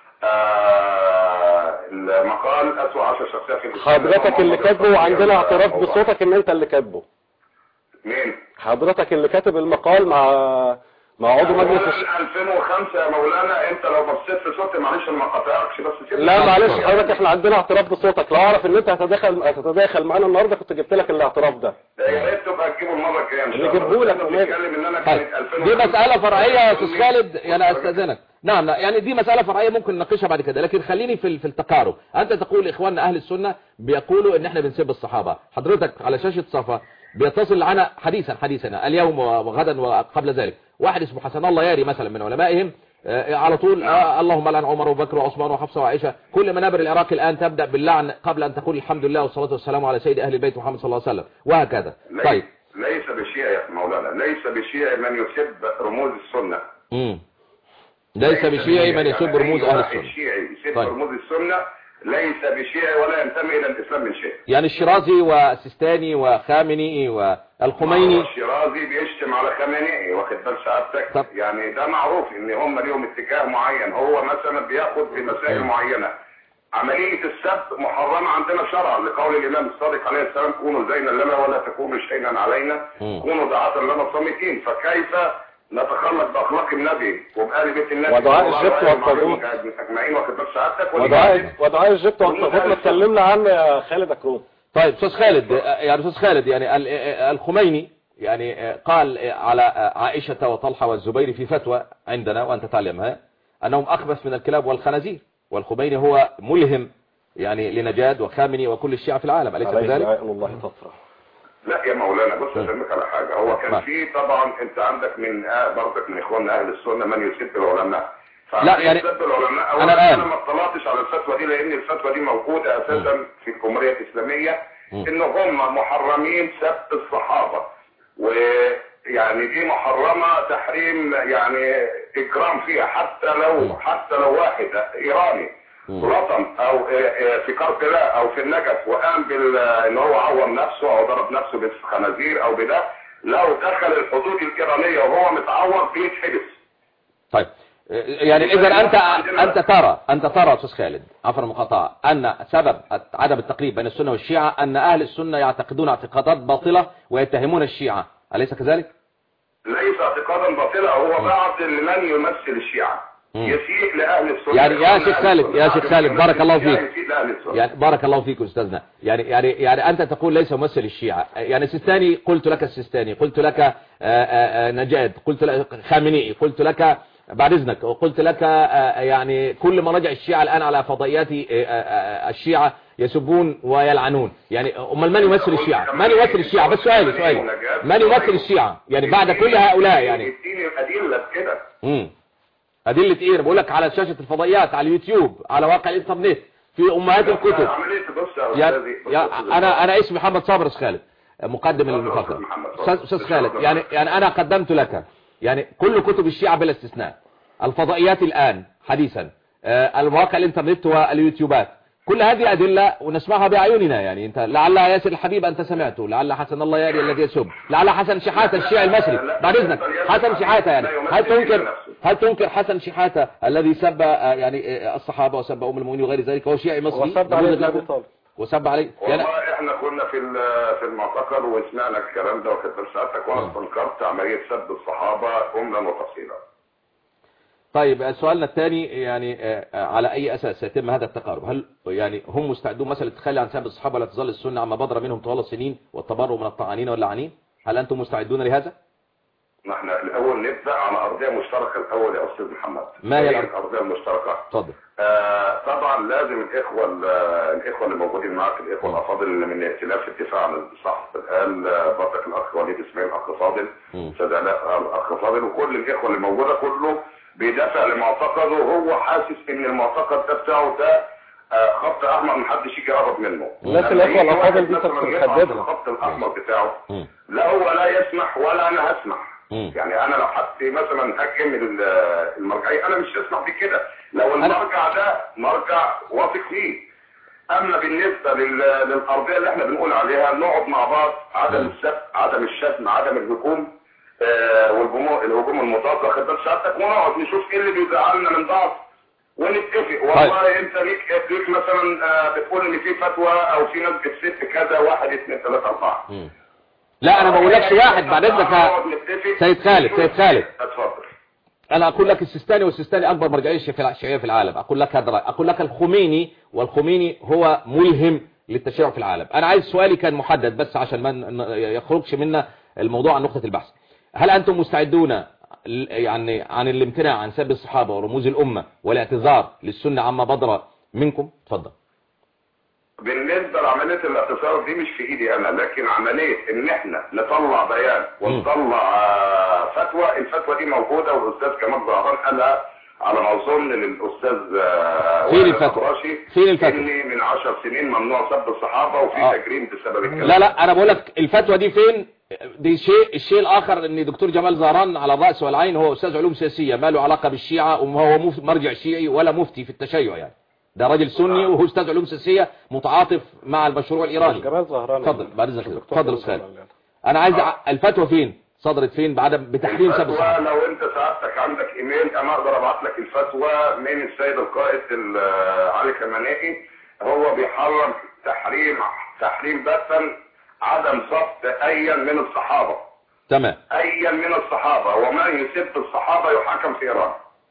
Speaker 8: آه المقال اسوء عشر شخصيات في الإسلام.
Speaker 7: حضرتك اللي كاتبه وعندنا اعتراف بصوتك ان انت اللي كاتبه
Speaker 8: مين؟
Speaker 7: حضرتك اللي كاتب المقال مع مع عضو مجلس الش...
Speaker 8: أولاً 2005 يا مولانا انت لو بصيت في صوتي معلش ما قطعكش بس سيبني.
Speaker 7: لا معلش حضرتك احنا عندنا اعتراف بصوتك لو اعرف ان انت هتتداخل هتتداخل معانا النهارده كنت جبت لك الاعتراف ده
Speaker 8: ده يا ريت تبقى تجيبه المره الجايه ان شاء الله
Speaker 7: نجيبه لك
Speaker 8: أنا
Speaker 7: وماله.
Speaker 8: بتكلم ان انا
Speaker 4: طيب
Speaker 8: كانت 2005
Speaker 4: دي مسألة فرعية يا أستاذ خالد يعني أستاذنك نعم لا يعني دي مسألة فرعية ممكن نناقشها بعد كده لكن خليني في ال- في التقارب أنت تقول إخواننا أهل السنة بيقولوا إن إحنا بنسب الصحابة حضرتك على شاشة صفا بيتصل معنا حديثا حديثا اليوم وغدا وقبل ذلك واحد اسمه حسن الله ياري مثلا من علمائهم آه، على طول آه اللهم لعن عمر وبكر وعثمان وحفصه وعائشه كل منابر العراق الان تبدا باللعن قبل ان تقول الحمد لله والصلاه والسلام على سيد اهل البيت محمد صلى الله عليه وسلم وهكذا
Speaker 8: ليس-
Speaker 4: طيب
Speaker 8: ليس بشيعي يا مولانا ليس بشيعي من يسب رموز السنة
Speaker 4: امم ليس بشيعي من يسب
Speaker 8: يعني
Speaker 4: رموز
Speaker 8: أي
Speaker 4: اهل
Speaker 8: واحد
Speaker 4: السنه
Speaker 8: شيعي يسب
Speaker 4: طيب.
Speaker 8: رموز السنة ليس بشيعي ولا ينتمي الى الاسلام من شيء
Speaker 4: يعني الشيرازي وسيستاني وخامنئي والخميني
Speaker 8: الشيرازي بيشتم على خامنئي واخد بال
Speaker 4: طب.
Speaker 8: سعادتك يعني ده معروف ان هم ليهم اتجاه معين هو مثلا بياخد في مسائل
Speaker 4: مم.
Speaker 8: معينه عمليه السب محرمه عندنا شرعا لقول الامام الصادق عليه السلام كونوا زينا لنا ولا تكونوا شيئا علينا
Speaker 4: مم.
Speaker 8: كونوا دعاة لنا صامتين فكيف نتخلق باخلاق النبي وبآل بيت النبي
Speaker 7: ودعاء
Speaker 8: صلى الله
Speaker 7: الجبت
Speaker 8: عليه وسلم
Speaker 7: والطاغوت.
Speaker 8: اجمعين واخد بال سعادتك
Speaker 7: ودعاء ودعاء الجبت والطاغوت ما اتكلمنا عنه يا خالد اكروم
Speaker 4: طيب استاذ خالد آه، يعني استاذ خالد يعني ال- آه، الخميني يعني آه، قال آه، على آه، عائشة وطلحة والزبير في فتوى عندنا وأنت تعلمها أنهم أخبث من الكلاب والخنازير والخميني هو ملهم يعني لنجاد وخامنئي وكل الشيعة في العالم أليس
Speaker 7: عليه
Speaker 4: كذلك؟
Speaker 7: دعاء الله تطرح
Speaker 8: لا يا مولانا بص افهمك على حاجه هو كان
Speaker 4: نعم.
Speaker 8: في طبعا انت عندك من آه برضك من اخواننا اهل السنه من يسب العلماء
Speaker 4: لا، يعني
Speaker 8: يسب العلماء
Speaker 4: أنا
Speaker 8: أولاً
Speaker 4: الآن.
Speaker 8: انا ما اطلعتش على الفتوى دي لان الفتوى دي موجوده اساسا في الجمهوريه الاسلاميه
Speaker 4: مم.
Speaker 8: ان هم محرمين سب الصحابه ويعني دي محرمه تحريم يعني اجرام فيها حتى
Speaker 4: مم.
Speaker 8: لو حتى لو واحد ايراني
Speaker 4: مم.
Speaker 8: لطم او آه، آه، في كربلاء او في النجف وقام بال آه، ان هو عور نفسه او ضرب نفسه بالخنازير او بده لو دخل الحدود الايرانيه وهو متعور بيتحبس
Speaker 4: طيب آه، يعني إذا أنت أنت ترى أنت ترى أستاذ خالد عفوا المقاطعة أن سبب عدم التقريب بين السنة والشيعة أن أهل السنة يعتقدون اعتقادات باطلة ويتهمون الشيعة أليس كذلك؟
Speaker 8: ليس اعتقادا باطلا هو بعض لمن يمثل الشيعة
Speaker 4: مم.
Speaker 8: يسيء لاهل السنه
Speaker 4: يعني يا
Speaker 8: إخواننا
Speaker 4: شيخ
Speaker 8: أهل
Speaker 4: خالد-
Speaker 8: السنة.
Speaker 4: يا شيخ خالد،
Speaker 8: يمثل
Speaker 4: بارك الله
Speaker 8: الشيعة
Speaker 4: فيك.
Speaker 8: يسيء لاهل السنه
Speaker 4: يعني بارك الله فيك أستاذنا يعني يعني يعني أنت تقول ليس ممثل الشيعة يعني السيستاني قلت لك السيستاني قلت لك آه، آه، آه، نجاد قلت لك خامنئي قلت لك بعد إذنك قلت لك آه، يعني كل ما رجع الشيعة الآن على فضائيات آه، آه، آه، الشيعة يسبون ويلعنون يعني أمال من يمثل الشيعة من يمثل الشيعة بس سؤالي سؤالي من يمثل الشيعة يعني بعد كل هؤلاء يعني
Speaker 8: اديني ادله كده
Speaker 4: امم أدلة إيه أنا بقول لك على شاشة الفضائيات على اليوتيوب على واقع الإنترنت في أمهات الكتب
Speaker 8: عمليه بص يا
Speaker 4: يا
Speaker 8: استاذي بص
Speaker 4: يا
Speaker 8: يا أستاذ
Speaker 4: انا انا اسمي محمد صابر خالد مقدم المفاخره
Speaker 8: محمد.
Speaker 4: استاذ استاذ خالد يعني يعني انا قدمت لك يعني كل كتب الشيعة بلا استثناء الفضائيات الان حديثا آه، المواقع الانترنت واليوتيوبات كل هذه ادله ونسمعها باعيننا يعني انت لعل ياسر الحبيب انت سمعته لعل حسن الله ياري الذي يسب لعل حسن شحاته الشيعي المصري بعد اذنك حسن شحاته يعني هل تنكر هل تنكر حسن شحاته الذي سب آه، يعني آه، الصحابه وسب ام المؤمنين وغير ذلك هو شيعي مصري
Speaker 7: وصد على
Speaker 4: نموذج
Speaker 7: ابن ابي
Speaker 4: لكم؟
Speaker 7: طالب
Speaker 4: وسب عليه يعني
Speaker 8: والله احنا كنا في ال- في المعتقل وسمعنا الكلام ده وكتب ساعتك وانا استنكرت عمليه سب الصحابه جملا وتفصيلا
Speaker 4: طيب سؤالنا الثاني يعني آه، آه، على أي أساس يتم هذا التقارب هل يعني هم مستعدون مثلا للتخلي عن سب الصحابة ولا تظل السنة عما بدر منهم طوال السنين والتبرؤ من الطعانين واللعانين هل أنتم مستعدون لهذا
Speaker 8: ما احنا الاول نبدا على ارضيه مشتركه الاول يا استاذ محمد
Speaker 4: ما هي
Speaker 8: إيه
Speaker 4: الأرض؟
Speaker 8: الارضيه المشتركه
Speaker 4: اتفضل
Speaker 8: آه طبعا لازم الاخوه ال- الاخوه اللي موجودين معك الاخوه الافاضل اللي من ائتلاف الدفاع عن الصحف الان آه، برضك الاخ وليد اسماعيل اخ فاضل
Speaker 4: مم.
Speaker 8: استاذ علاء الاخ فاضل وكل الاخوه اللي موجوده كله بيدافع لمعتقده وهو حاسس ان المعتقد ده بتاعه ده آه، خط احمر محدش يجي يقرب منه
Speaker 7: الناس
Speaker 8: لما
Speaker 7: الإخوة
Speaker 8: يجي
Speaker 7: الأفاضل
Speaker 8: واحد
Speaker 7: دي
Speaker 8: مثلاً
Speaker 7: كانت
Speaker 8: يقع في
Speaker 7: بتحددها.
Speaker 8: الخط الاحمر بتاعه
Speaker 4: مم.
Speaker 8: لا هو لا يسمح ولا انا هسمح
Speaker 4: مم.
Speaker 8: يعني انا لو حد مثلا هاجم ال- المرجعيه انا مش هسمح بكده لو المرجع ده مرجع واثق فيه اما بالنسبه لل- للارضيه اللي احنا بنقول عليها نقعد مع بعض عدم
Speaker 4: مم.
Speaker 8: السب عدم الشتم عدم الهجوم آه والهجوم الهجوم المضاد واخد بال سعادتك ونقعد نشوف ايه اللي بيزعلنا من بعض ونتفق والله انت ليك ليك مثلا آه بتقول ان في فتوى او في ناس بتسب كذا واحد اثنين ثلاثه اربعه
Speaker 4: مم. لا أنا ما بقولكش واحد بعد إذنك يا
Speaker 8: نقعد نتفق.
Speaker 4: سيد خالد سيد خالد
Speaker 8: اتفضل
Speaker 4: أنا أقول لك السيستاني والسيستاني أكبر مرجعية في الشيعية في العالم أقول لك هذا رأي أقول لك الخميني والخميني هو ملهم للتشيع في العالم أنا عايز سؤالي كان محدد بس عشان ما ن- يخرجش منا الموضوع عن نقطة البحث هل أنتم مستعدون ل- يعني عن الامتناع عن سب الصحابة ورموز الأمة والاعتذار للسنة عما بدر منكم تفضل
Speaker 8: بالنسبه لعمليه الاعتصام دي مش في ايدي انا لكن عمليه ان احنا نطلع بيان ونطلع آه، فتوى الفتوى دي موجوده والاستاذ كمال زهران قالها على ما اظن للاستاذ آه،
Speaker 4: فين
Speaker 8: وائل
Speaker 4: الفتوى؟
Speaker 8: الأبراشي
Speaker 4: فين الفتوى؟
Speaker 8: ان من 10 سنين ممنوع سب الصحابه وفي
Speaker 4: آه.
Speaker 8: تجريم بسبب الكلام
Speaker 4: لا لا انا بقول لك الفتوى دي فين دي شيء الشيء الاخر ان دكتور جمال زهران على الراس والعين هو استاذ علوم سياسيه ما له علاقه بالشيعه وما هو مف- مرجع شيعي ولا مفتي في التشيع يعني ده راجل سني وهو استاذ علوم سياسيه متعاطف مع المشروع الايراني
Speaker 7: جمال زهران
Speaker 4: اتفضل بعد اذنك
Speaker 7: دكتور
Speaker 4: اتفضل
Speaker 7: جمال
Speaker 4: استاذ خالد
Speaker 7: زهران.
Speaker 4: انا عايز أع- الفتوى فين صدرت فين بعدم بتحريم سب
Speaker 8: الفتوى
Speaker 4: الصحابه
Speaker 8: لو انت سعادتك عندك ايميل انا اقدر ابعت لك الفتوى من السيد القائد ال- علي خمنائي هو بيحرم تحريم تحريم باتا عدم ضبط ايا من الصحابه
Speaker 4: تمام
Speaker 8: ايا من الصحابه ومن يسب الصحابه يحاكم في ايران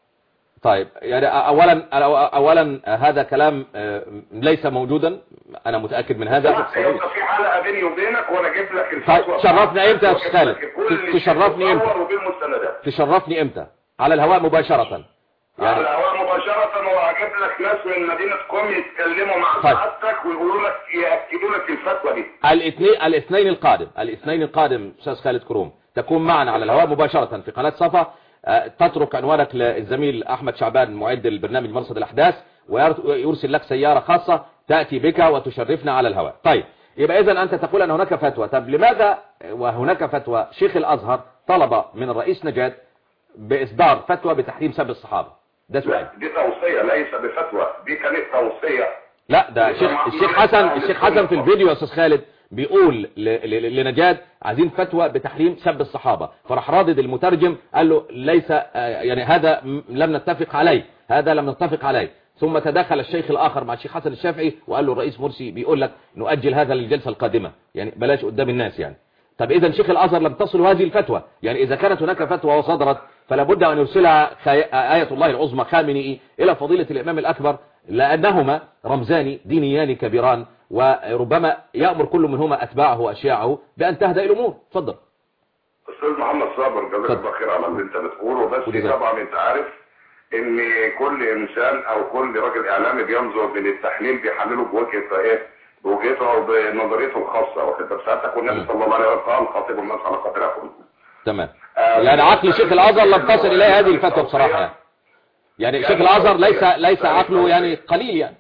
Speaker 4: طيب يعني اولا اولا هذا كلام آه، ليس موجودا انا متاكد من هذا
Speaker 8: لا، يبقى في حلقه بيني وبينك وانا اجيب لك الفتوى
Speaker 4: طيب، شرفنا امتى يا أستاذ خالد؟
Speaker 8: كل
Speaker 4: تشرفني
Speaker 8: شيء
Speaker 4: امتى؟
Speaker 8: مصور وبالمستندات
Speaker 4: تشرفني امتى على الهواء مباشره
Speaker 8: على
Speaker 4: يعني
Speaker 8: الهواء مباشرة وهجيب لك ناس من مدينة قم يتكلموا مع
Speaker 4: طيب.
Speaker 8: سعادتك ويقولوا لك يأكدوا لك الفتوى دي
Speaker 4: الاثنين الاثنين القادم الاثنين القادم استاذ خالد كروم تكون معنا على الهواء مباشرة في قناة صفا آه، تترك عنوانك للزميل احمد شعبان معد البرنامج مرصد الاحداث ويرسل لك سيارة خاصة تأتي بك وتشرفنا على الهواء طيب يبقى اذا انت تقول ان هناك فتوى طب لماذا وهناك فتوى شيخ الازهر طلب من الرئيس نجاد باصدار فتوى بتحريم سب الصحابة ده سؤال
Speaker 8: لا دي توصية ليس بفتوى دي كانت توصية
Speaker 4: لا ده الشيخ الشيخ حسن الشيخ حسن في الفيديو يا استاذ خالد بيقول ل- ل- لنجاد عايزين فتوى بتحريم سب الصحابة فراح رادد المترجم قال له ليس آه، يعني هذا م- لم نتفق عليه هذا لم نتفق عليه ثم تدخل الشيخ الآخر مع الشيخ حسن الشافعي وقال له الرئيس مرسي بيقول لك نؤجل هذا للجلسة القادمة يعني بلاش قدام الناس يعني طب إذا شيخ الأزهر لم تصل هذه الفتوى يعني إذا كانت هناك فتوى وصدرت فلا بد أن يرسلها خي- آية الله العظمى خامنئي إلى فضيلة الإمام الأكبر لأنهما رمزان دينيان كبيران وربما يأمر كل منهما أتباعه وأشياعه بأن تهدأ الأمور تفضل
Speaker 8: استاذ محمد صابر جزاك
Speaker 4: اتفضل.
Speaker 8: الله خير على اللي انت بتقوله بس
Speaker 4: وجزاك.
Speaker 8: طبعا انت عارف ان كل انسان او كل راجل اعلامي بينظر من التحليل بيحلله بوجهه ايه بوجهته او بنظريته الخاصه واخد بال سعادتك والنبي صلى الله عليه وسلم قال خاطب الناس على قدر عقلهم
Speaker 4: تمام
Speaker 8: آه،
Speaker 4: يعني عقل شيخ الأزهر لم تصل إليه هذه الفتوى بصراحة يعني يعني شيخ الأزهر ليس ليس عقله يعني قليل يعني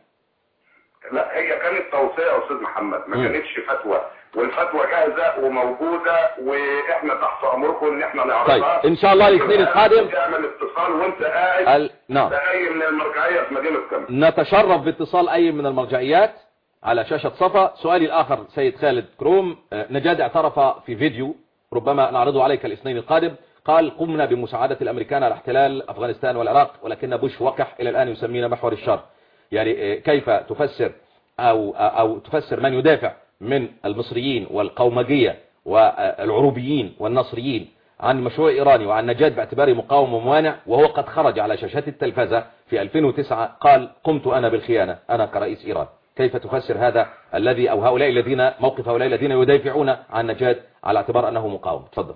Speaker 8: لا هي كانت توصية يا استاذ محمد ما
Speaker 4: مم.
Speaker 8: كانتش فتوى والفتوى جاهزة وموجودة واحنا تحت امركم ان احنا نعرضها
Speaker 4: طيب، إن شاء الله الاثنين القادم.
Speaker 8: تعمل اتصال وانت قاعد
Speaker 4: ال... نعم
Speaker 8: في اي من المرجعية في مدينة كم
Speaker 4: نتشرف باتصال أي من المرجعيات على شاشة صفا سؤالي الآخر سيد خالد كروم آه، نجاد اعترف في فيديو ربما نعرضه عليك الاثنين القادم قال قمنا بمساعدة الأمريكان على احتلال أفغانستان والعراق ولكن بوش وقح إلى الآن يسمينا محور الشر يعني آه، كيف تفسر أو, أو تفسر من يدافع من المصريين والقومجية والعروبيين والنصريين عن مشروع إيراني وعن نجاد باعتباره مقاوم وموانع وهو قد خرج على شاشات التلفزة في 2009 قال قمت أنا بالخيانة أنا كرئيس إيران كيف تفسر هذا الذي أو هؤلاء الذين موقف هؤلاء الذين يدافعون عن نجاد على اعتبار أنه مقاوم تفضل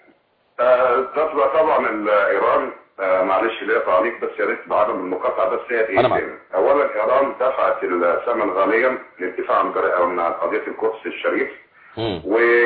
Speaker 8: آه، تطلع طبعا ال- ايران آه، معلش ليا تعليق بس يا ريت بعدم المقاطعه بس هي
Speaker 4: أنا معك.
Speaker 8: دقيقتين اولا ايران دفعت الثمن غاليا للدفاع عن جر- عن قضيه القدس الشريف
Speaker 4: مم.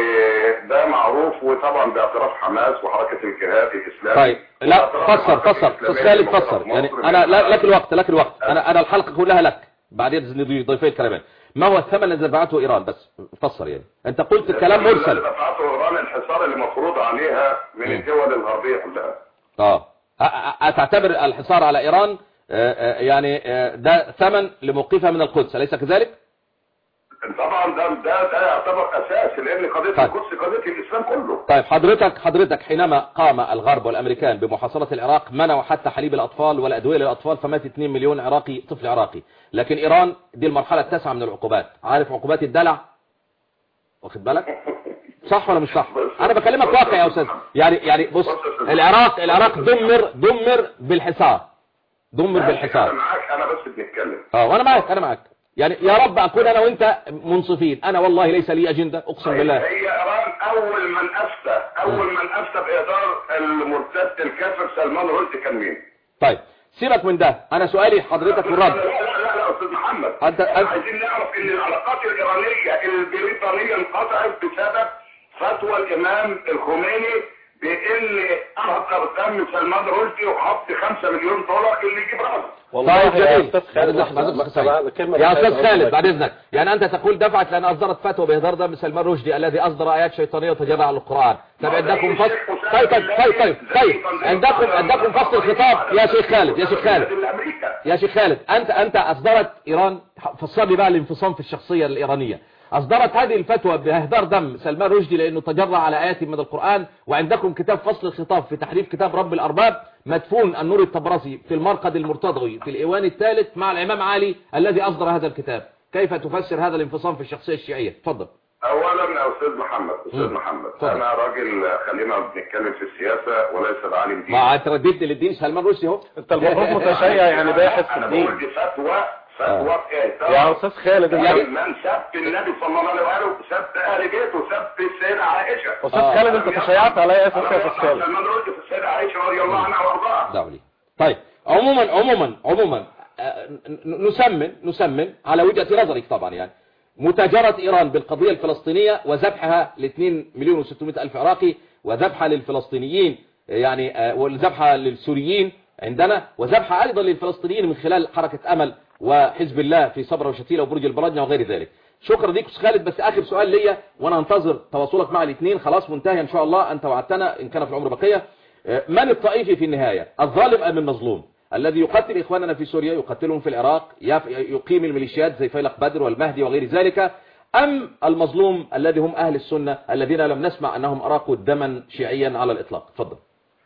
Speaker 8: وده معروف وطبعا باعتراف حماس وحركه الجهاد الاسلامي
Speaker 4: طيب لا
Speaker 8: واعتراف
Speaker 4: فسر
Speaker 8: الحركة
Speaker 4: فسر
Speaker 8: الإسلامية
Speaker 4: استاذ خالد
Speaker 8: الموجودة
Speaker 4: فسر
Speaker 8: في
Speaker 4: يعني
Speaker 8: مصر
Speaker 4: انا
Speaker 8: من-
Speaker 4: لا لك الوقت لك الوقت انا انا الحلقه كلها لك بعدين إذن ضيفي الكريمان ما هو الثمن الذي دفعته ايران بس فسر يعني انت قلت الكلام
Speaker 8: اللي
Speaker 4: مرسل
Speaker 8: دفعته ايران الحصار اللي مفروض عليها من
Speaker 4: مم.
Speaker 8: الدول الغربيه كلها
Speaker 4: اه أ- أ- أتعتبر الحصار على إيران آه، آه، يعني آه، ده ثمن لموقفها من القدس أليس كذلك؟
Speaker 8: طبعا ده ده ده يعتبر اساسي لان قضيه
Speaker 4: طيب.
Speaker 8: القدس قضيه الاسلام كله
Speaker 4: طيب حضرتك حضرتك حينما قام الغرب والأمريكان بمحاصرة العراق منعوا حتى حليب الأطفال والأدوية للأطفال فمات 2 مليون عراقي طفل عراقي لكن إيران دي المرحلة التاسعة من العقوبات عارف عقوبات الدلع واخد بالك صح ولا مش صح انا بكلمك واقع يا استاذ يعني يعني بص العراق العراق دمر دمر بالحصار دمر
Speaker 8: انا
Speaker 4: بالحصار
Speaker 8: معاك انا بس بنتكلم
Speaker 4: اه وانا معك انا معك يعني يا رب اكون انا وانت منصفين انا والله ليس لي اجنده اقسم بالله
Speaker 8: هي ايران اول من افتى اول من افتى باهدار المرتد الكافر سلمان رشدي كان مين؟
Speaker 4: طيب سيبك من ده انا سؤالي حضرتك
Speaker 8: لا
Speaker 4: والرد
Speaker 8: لا لا لا استاذ محمد محمد
Speaker 4: أنت-
Speaker 8: احنا
Speaker 4: أنت-
Speaker 8: عايزين نعرف ان العلاقات الايرانيه البريطانيه انقطعت بسبب فتوى الامام الخميني بان اهدر دم سلمان رشدي وحط 5 مليون دولار اللي يجيب راسه
Speaker 7: والله
Speaker 4: طيب
Speaker 7: يا
Speaker 4: جميل
Speaker 7: استاذ
Speaker 4: بعد
Speaker 7: خالد
Speaker 4: إذنك- بعد إذنك
Speaker 7: بس
Speaker 4: سعيد.
Speaker 7: بعد كلمة
Speaker 4: يا
Speaker 7: بس
Speaker 4: استاذ
Speaker 7: عايز
Speaker 4: خالد
Speaker 7: أقول
Speaker 4: بعد اذنك يعني انت تقول دفعت لان اصدرت فتوى باهدار دم سلمان رشدي الذي اصدر ايات شيطانيه وتجرع على القران طيب عندكم فصل طيب طيب طيب طيب, طيب. عندكم عندكم فصل الخطاب يا شيخ خالد يا شيخ خالد
Speaker 8: الامريكا
Speaker 4: يا شيخ خالد انت انت اصدرت ايران فسر لي بقى الانفصام في الشخصيه الايرانيه اصدرت هذه الفتوى باهدار دم سلمان رشدي لانه تجرع على ايات من القران وعندكم كتاب فصل الخطاب في تحريف كتاب رب الارباب مدفون النور الطبرسي في المرقد المرتضوي في الايوان الثالث مع الامام علي الذي اصدر هذا الكتاب كيف تفسر هذا الانفصام في الشخصيه الشيعيه تفضل
Speaker 8: اولا يا استاذ محمد استاذ
Speaker 4: مم.
Speaker 8: محمد
Speaker 4: اتفضل.
Speaker 8: انا راجل خلينا بنتكلم في السياسه وليس بعالم دين
Speaker 4: ما انت رديت للدين سلمان رشدي اهو
Speaker 7: انت المفروض متشيع يعني باحث في
Speaker 8: انا
Speaker 7: الدين
Speaker 8: بقول دي فتوى فتوى ايه
Speaker 7: يا استاذ خالد
Speaker 8: يعني
Speaker 7: انت
Speaker 8: من سب النبي صلى الله عليه وسلم سب اهل بيته سب السيده عائشه
Speaker 7: استاذ خالد انت تشيعت على اي اساس يا استاذ خالد
Speaker 8: سلمان رشدي في السيده عائشه رضي الله عنها وارضاها
Speaker 4: دعوا لي طيب عموما عموما عموما آه، ن- نسمن نسمن على وجهة نظرك طبعا يعني متاجرة إيران بالقضية الفلسطينية وذبحها ل 2 مليون و600 ألف عراقي وذبحها للفلسطينيين يعني آه، وذبحها للسوريين عندنا وذبحها أيضا للفلسطينيين من خلال حركة أمل وحزب الله في صبرا وشتيلة وبرج البرجنة وغير ذلك شكرا ليك أستاذ خالد بس آخر سؤال ليا وأنا هنتظر تواصلك مع الاثنين خلاص منتهي إن شاء الله أنت وعدتنا إن كان في العمر بقية من الطائفي في النهاية الظالم أم المظلوم الذي يقتل إخواننا في سوريا يقتلهم في العراق يف- يقيم الميليشيات زي فيلق بدر والمهدي وغير ذلك أم المظلوم الذي هم أهل السنة الذين لم نسمع أنهم أراقوا دما شيعيا على الإطلاق تفضل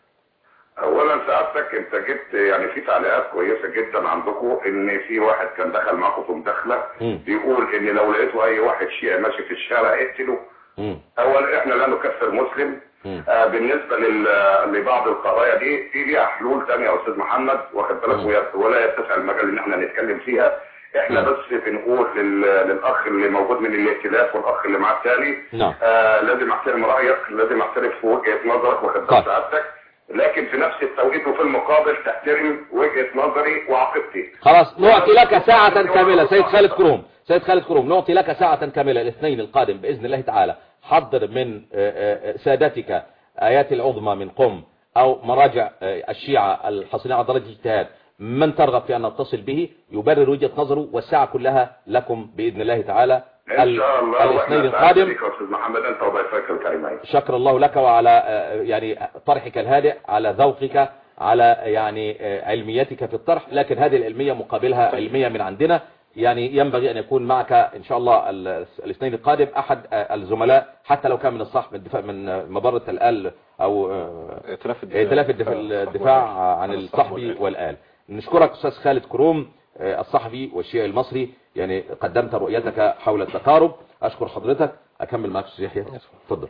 Speaker 8: اولا سعادتك انت جبت يعني في تعليقات كويسه جدا عندكم ان في واحد كان دخل معاكم في مداخله
Speaker 4: مم.
Speaker 8: بيقول ان لو لقيتوا اي واحد شيعي ماشي في الشارع اقتلوا
Speaker 4: مم.
Speaker 8: اولا احنا لا نكفر مسلم
Speaker 4: مم.
Speaker 8: آه بالنسبه لل... لبعض القضايا دي في ليها حلول ثانيه يا استاذ محمد واخد بالك
Speaker 4: مم.
Speaker 8: ويا- ولا يتسع المجال ان احنا نتكلم فيها احنا
Speaker 4: مم.
Speaker 8: بس بنقول لل... للاخ اللي موجود من الائتلاف والاخ اللي معاه الثاني
Speaker 4: نعم
Speaker 8: آه لازم احترم رايك لازم احترم في وجهه نظرك واخد
Speaker 4: طيب.
Speaker 8: بال سعادتك لكن في نفس التوقيت وفي المقابل تحترم وجهه نظري وعقيدتي
Speaker 4: خلاص نعطي لك ساعة كاملة سيد خالد كروم سيد خالد كروم نعطي لك ساعة كاملة الاثنين القادم بإذن الله تعالى حضر من آه، آه، سادتك آيات العظمى من قم أو مراجع آه، الشيعة الحاصلين على درجة الاجتهاد من ترغب في أن نتصل به يبرر وجهة نظره والساعة كلها لكم بإذن الله تعالى
Speaker 8: ان شاء الله
Speaker 4: الاثنين
Speaker 8: واحنا
Speaker 4: القادم
Speaker 8: سعادتك يا استاذ محمد انت وضيفك الكريمين
Speaker 4: شكر الله لك وعلى آه، يعني طرحك الهادئ على ذوقك على يعني آه، علميتك في الطرح لكن هذه العلمية مقابلها علمية من عندنا يعني ينبغي أن يكون معك إن شاء الله ال- الاثنين القادم أحد آه، الزملاء حتى لو كان من الصح من الدفاع من آه، مبرة الآل أو آه،
Speaker 7: ائتلاف الدفاع
Speaker 4: ائتلاف الدفاع, الدفاع عن الصحفي والآل نشكرك أستاذ خالد كروم آه، الصحفي والشيعي المصري يعني قدمت رؤيتك حول التقارب أشكر حضرتك أكمل معك أستاذ يحيى تفضل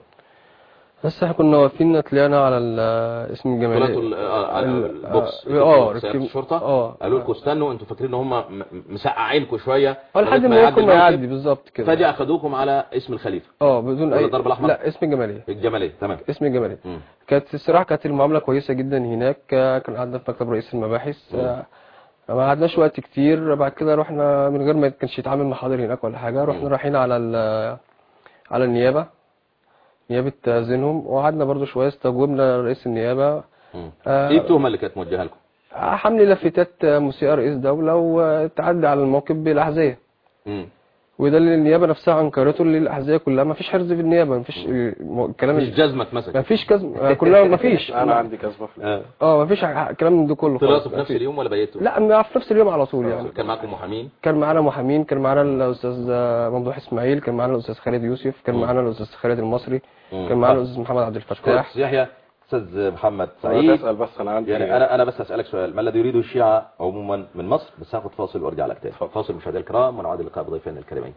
Speaker 6: بس احنا كنا واقفين طلعنا على ال- اسم الجمالية
Speaker 4: طلعتوا ال- آه،
Speaker 6: ال-
Speaker 4: البوكس
Speaker 6: اه
Speaker 4: ركبتوا سيارة
Speaker 6: ركب-
Speaker 4: الشرطة
Speaker 6: اه
Speaker 4: قالوا لكم استنوا انتوا فاكرين ان هم م- مسقعينكم شويه
Speaker 6: اه لحد
Speaker 4: لغاية
Speaker 6: ما يكون ما
Speaker 4: الموكب،
Speaker 6: يعدي بالظبط كده
Speaker 4: فجأة اخذوكم على اسم الخليفة
Speaker 6: اه بدون
Speaker 4: ولا
Speaker 6: اي
Speaker 4: الضرب الأحمر؟
Speaker 6: لا اسم الجمالية
Speaker 4: الجمالية تمام
Speaker 6: اسم الجمالية
Speaker 4: مم.
Speaker 6: كانت الصراحة كانت المعاملة كويسة جدا هناك آه، كان قعدنا في مكتب رئيس المباحث آه، ما قعدناش وقت كتير بعد كده رحنا من غير ما كانش يتعامل محاضر هناك ولا حاجة رحنا
Speaker 4: مم.
Speaker 6: رايحين على ال- على النيابة نيابة زينهم وقعدنا برضو شوية استجوبنا رئيس النيابة
Speaker 4: مم.
Speaker 6: آه،
Speaker 4: ايه التهمة اللي كانت موجهة لكم
Speaker 6: حمل لافتات مسيئة رئيس دولة وتعدي على الموقف بالأحذية
Speaker 4: مم.
Speaker 6: وده اللي النيابة نفسها أنكرته للأحذية كلها ما فيش حرز في النيابة ما فيش الكلام
Speaker 4: مش جزمة
Speaker 6: ما
Speaker 4: مسك
Speaker 6: فيش كذب كلها ما فيش
Speaker 7: انا عندي كذبه في
Speaker 4: آه.
Speaker 6: اه ما فيش ح- كلام من ده كله خالص.
Speaker 4: طلعتوا في
Speaker 6: ما
Speaker 4: نفس
Speaker 6: فيش.
Speaker 4: اليوم ولا بيتوا
Speaker 6: لا ما في نفس اليوم على طول يعني
Speaker 4: كان معكم محامين
Speaker 6: كان معانا محامين كان معانا الاستاذ ممدوح اسماعيل كان معانا الاستاذ خالد يوسف كان
Speaker 4: مم.
Speaker 6: معانا الاستاذ خالد المصري
Speaker 4: مم.
Speaker 6: كان معانا
Speaker 4: طيب.
Speaker 6: الاستاذ محمد عبد
Speaker 4: اشكرك
Speaker 6: الفتاح
Speaker 4: أستاذ يحيى استاذ محمد
Speaker 7: انا
Speaker 4: سعيد
Speaker 7: بسال بس انا عندي
Speaker 4: يعني انا انا بس اسالك سؤال ما الذي يريده الشيعة عموما من مصر بس هاخد فاصل وارجع لك تاني
Speaker 7: اتفضل.
Speaker 4: فاصل مشاهدينا الكرام ونعود اللقاء بضيفنا الكريمين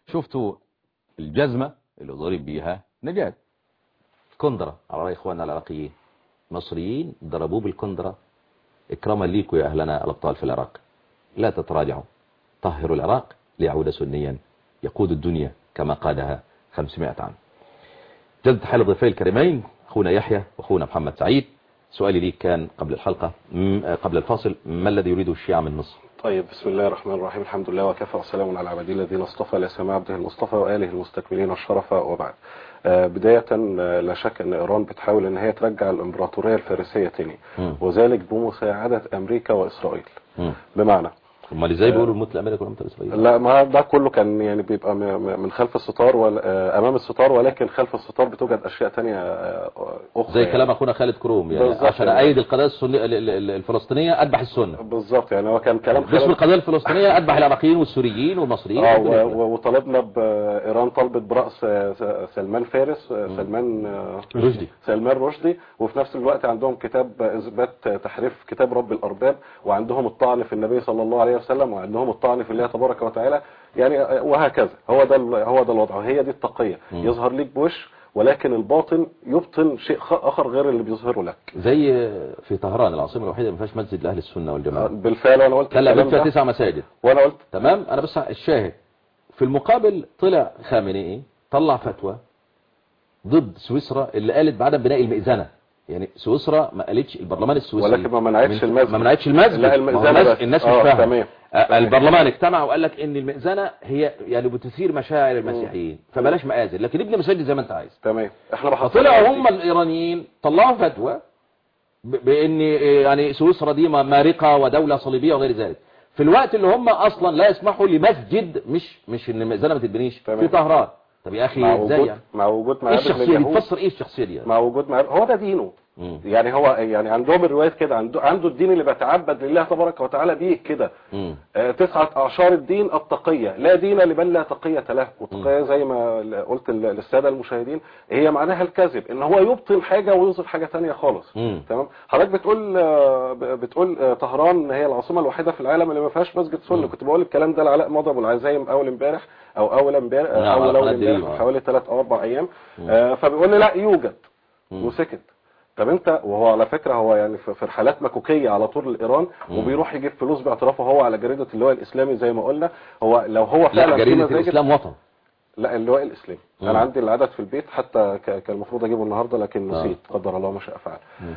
Speaker 4: شفتوا الجزمة اللي ضرب بيها نجاة كندرة على رأي إخواننا العراقيين مصريين ضربوه بالكندرة إكراما ليكم يا أهلنا الأبطال في العراق لا تتراجعوا طهروا العراق ليعود سنيا يقود الدنيا كما قادها 500 عام جلد حال الضيفين الكريمين أخونا يحيى وأخونا محمد سعيد سؤالي ليك كان قبل الحلقة م- قبل الفاصل ما الذي يريده الشيعة من مصر
Speaker 7: طيب بسم الله الرحمن الرحيم الحمد لله وكفى وسلام على عبادي الذين اصطفى لسماع عبده المصطفى وآله المستكملين الشرف وبعد آه، بداية آه، لا شك ان ايران بتحاول ان هي ترجع الامبراطورية الفارسية تاني
Speaker 4: مم.
Speaker 7: وذلك بمساعدة امريكا واسرائيل
Speaker 4: مم.
Speaker 7: بمعنى
Speaker 4: امال ازاي بيقولوا الموت لامريكا والموت لاسرائيل
Speaker 7: لا ما ده كله كان يعني بيبقى م- م- من خلف الستار ولا آه، امام الستار ولكن خلف الستار بتوجد اشياء تانية آه، اخرى
Speaker 4: زي
Speaker 7: يعني.
Speaker 4: كلام اخونا خالد كروم يعني
Speaker 7: بالظبط.
Speaker 4: عشان ايد القضيه السنية ال- ال- ال- الفلسطينيه اذبح السنه
Speaker 7: بالظبط يعني هو كان كلام
Speaker 4: باسم
Speaker 7: خالد-
Speaker 4: القضيه الفلسطينيه اذبح العراقيين والسوريين والمصريين
Speaker 7: اه
Speaker 4: والدنيا
Speaker 7: و-
Speaker 4: كلها.
Speaker 7: و- وطالبنا بايران طلبت براس آه، س- سلمان فارس آه، سلمان آه،
Speaker 4: رشدي.
Speaker 7: سلمان رشدي وفي نفس الوقت عندهم كتاب اثبات تحريف كتاب رب الارباب وعندهم الطعن في النبي صلى الله عليه وسلم وعندهم الطعن في الله تبارك وتعالى يعني آه، وهكذا هو ده ال- هو ده الوضع وهي دي التقيه
Speaker 4: مم.
Speaker 7: يظهر ليك بوش ولكن الباطن يبطن شيء خ- اخر غير اللي بيظهره لك
Speaker 4: زي في طهران العاصمه الوحيده اللي ما فيهاش مسجد لاهل السنه
Speaker 7: آه،
Speaker 4: والجماعه
Speaker 7: بالفعل وانا قلت
Speaker 4: تل ابيب
Speaker 7: الكلام
Speaker 4: فيها
Speaker 7: ده
Speaker 4: تسع مساجد
Speaker 7: وانا قلت
Speaker 4: تمام انا بس الشاهد في المقابل طلع خامنئي طلع فتوى ضد سويسرا اللي قالت بعدم بناء المئذنه يعني سويسرا ما قالتش البرلمان السويسري
Speaker 7: ولكن ما منعتش
Speaker 4: من-
Speaker 7: المسجد.
Speaker 4: ما منعتش المسجد
Speaker 7: لا،
Speaker 4: ما هو
Speaker 7: المئذنة
Speaker 4: الناس,
Speaker 7: بس.
Speaker 4: الناس
Speaker 7: آه،
Speaker 4: مش فاهمه
Speaker 7: تمام.
Speaker 4: آه، البرلمان اجتمع وقال لك ان المئذنه هي يعني بتثير مشاعر المسيحيين فبلاش مآذن لكن ابني مساجد زي ما انت عايز
Speaker 7: تمام احنا بحثنا
Speaker 4: فطلعوا هم الايرانيين طلعوا فتوى ب- بان يعني سويسرا دي مارقه ودوله صليبيه وغير ذلك في الوقت اللي هم اصلا لا يسمحوا لمسجد مش مش ان المئذنه ما تتبنيش
Speaker 7: تمام.
Speaker 4: في طهران طب يا اخي
Speaker 7: مع
Speaker 4: ازاي
Speaker 7: وجود
Speaker 4: يعني
Speaker 7: مع وجود
Speaker 4: ايه
Speaker 7: معابد
Speaker 4: الشخصيه دي
Speaker 7: لليهود
Speaker 4: تفسر ايه الشخصيه دي يعني؟
Speaker 7: مع وجود معابد هو ده دينه
Speaker 4: مم.
Speaker 7: يعني هو يعني عندهم الروايات كده عنده عنده الدين اللي بيتعبد لله تبارك وتعالى بيه كده
Speaker 4: مم.
Speaker 7: آه، تسعة أعشار الدين التقية لا دين لمن لا تقية له والتقية زي ما قلت لل- للسادة المشاهدين هي معناها الكذب ان هو يبطل حاجة ويظهر حاجة تانية خالص
Speaker 4: مم.
Speaker 7: تمام حضرتك بتقول آه، ب- بتقول آه، طهران هي العاصمة الوحيدة في العالم اللي ما فيهاش مسجد سنة
Speaker 4: مم.
Speaker 7: كنت بقول الكلام ده لعلاء مضرب والعزايم اول امبارح او اول امبارح
Speaker 4: نعم،
Speaker 7: اول
Speaker 4: على
Speaker 7: اول
Speaker 4: قناة
Speaker 7: امبارح
Speaker 4: دريم،
Speaker 7: من
Speaker 4: آه.
Speaker 7: حوالي ثلاث او اربع ايام آه، فبيقول لي لا يوجد
Speaker 4: مم.
Speaker 7: وسكت طب انت وهو على فكرة هو يعني في في رحلات مكوكية على طول الايران
Speaker 4: مم.
Speaker 7: وبيروح يجيب فلوس باعترافه هو على جريدة اللواء الاسلامي زي ما قلنا هو لو هو فعلا
Speaker 4: لا
Speaker 7: في
Speaker 4: جريده
Speaker 7: مساجد-
Speaker 4: الاسلام وطن
Speaker 7: لا اللواء الاسلامي
Speaker 4: مم.
Speaker 7: انا عندي العدد في البيت حتى ك- كان المفروض اجيبه النهارده لكن
Speaker 4: آه.
Speaker 7: نسيت قدر الله ما شاء فعل
Speaker 4: مم.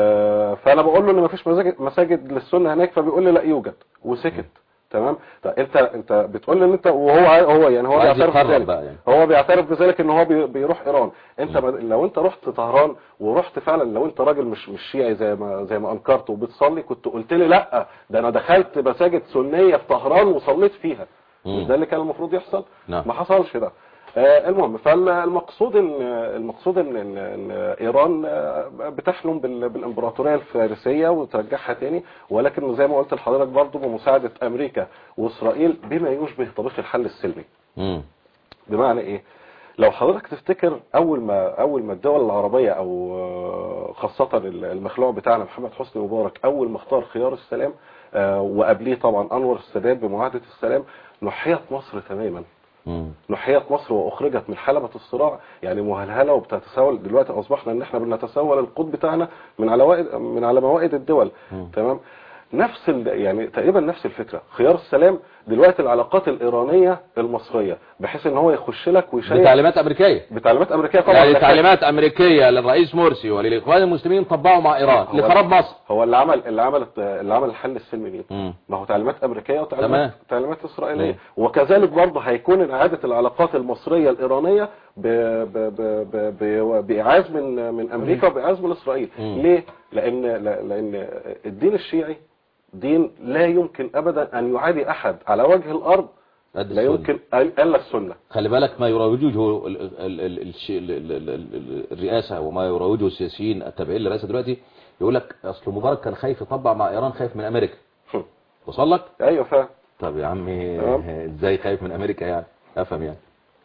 Speaker 7: آه فانا بقول له ان مفيش مساجد مساجد للسنه هناك فبيقول لي لا يوجد وسكت تمام طب انت انت بتقول لي ان انت وهو عاي- هو يعني هو
Speaker 4: وعايز
Speaker 7: بيعترف
Speaker 4: يقرب
Speaker 7: بذلك
Speaker 4: بقى يعني.
Speaker 7: هو بيعترف بذلك ان هو بي- بيروح ايران انت ما- لو انت رحت طهران ورحت فعلا لو انت راجل مش مش شيعي زي ما زي ما انكرت وبتصلي كنت قلت لي لا ده انا دخلت مساجد سنيه في طهران وصليت فيها
Speaker 4: مم.
Speaker 7: مش ده اللي كان المفروض يحصل
Speaker 4: نعم.
Speaker 7: ما حصلش ده آه، المهم فالمقصود ان المقصود ان ان إن ايران آه، بتحلم بال- بالامبراطوريه الفارسيه وترجعها تاني ولكن زي ما قلت لحضرتك برضو بمساعده امريكا واسرائيل بما يشبه طريق الحل السلمي
Speaker 4: مم.
Speaker 7: بمعنى ايه لو حضرتك تفتكر اول ما اول ما الدول العربيه او آه، خاصه المخلوع بتاعنا محمد حسني مبارك اول ما اختار خيار السلام آه، وقبليه طبعا انور السادات بمعاهده السلام نحيت مصر تماما
Speaker 4: مم.
Speaker 7: نحيت مصر واخرجت من حلبة الصراع يعني مهلهلة وبتتساول دلوقتي اصبحنا ان احنا بنتسول القطب بتاعنا من على وائد من على موائد الدول
Speaker 4: مم.
Speaker 7: تمام نفس ال... يعني تقريبا نفس الفكرة خيار السلام دلوقتي العلاقات الإيرانية المصرية بحيث ان هو يخش لك ويشيك
Speaker 4: بتعليمات امريكيه
Speaker 7: بتعليمات أمريكية طبعا
Speaker 4: يعني
Speaker 7: ده
Speaker 4: تعليمات امريكيه للرئيس مرسي وللاخوان المسلمين طبقوا مع ايران
Speaker 7: هو-
Speaker 4: لخراب مصر
Speaker 7: هو اللي عمل اللي عمل اللي عمل الحل السلمي مين
Speaker 4: مم.
Speaker 7: ما هو تعليمات أمريكية
Speaker 4: تمام.
Speaker 7: وتعليمات تعليمات إسرائيلية
Speaker 4: مم.
Speaker 7: وكذلك برضه هيكون إعادة العلاقات المصرية الإيرانية ب... ب... ب... ب... ب... بإعاز من من أمريكا وبإعاز من إسرائيل
Speaker 4: مم.
Speaker 7: ليه؟ لأن لا- لأن الدين الشيعي دين لا يمكن أبدا أن يعادي أحد على وجه الأرض
Speaker 4: قد
Speaker 7: لا
Speaker 4: السنة.
Speaker 7: يمكن إلا السنة
Speaker 4: خلي بالك ما يروجه ال- ال- ال- الشيء- ال- ال- ال- ال- الرئاسة وما يروجه السياسيين التابعين للرئاسة دلوقتي يقول لك اصل مبارك كان خايف يطبع مع ايران خايف من امريكا
Speaker 7: هم.
Speaker 4: وصل لك
Speaker 7: أيوه فاهم
Speaker 4: طب يا عمي
Speaker 7: تمام.
Speaker 4: ازاي خايف من امريكا يعني افهم يعني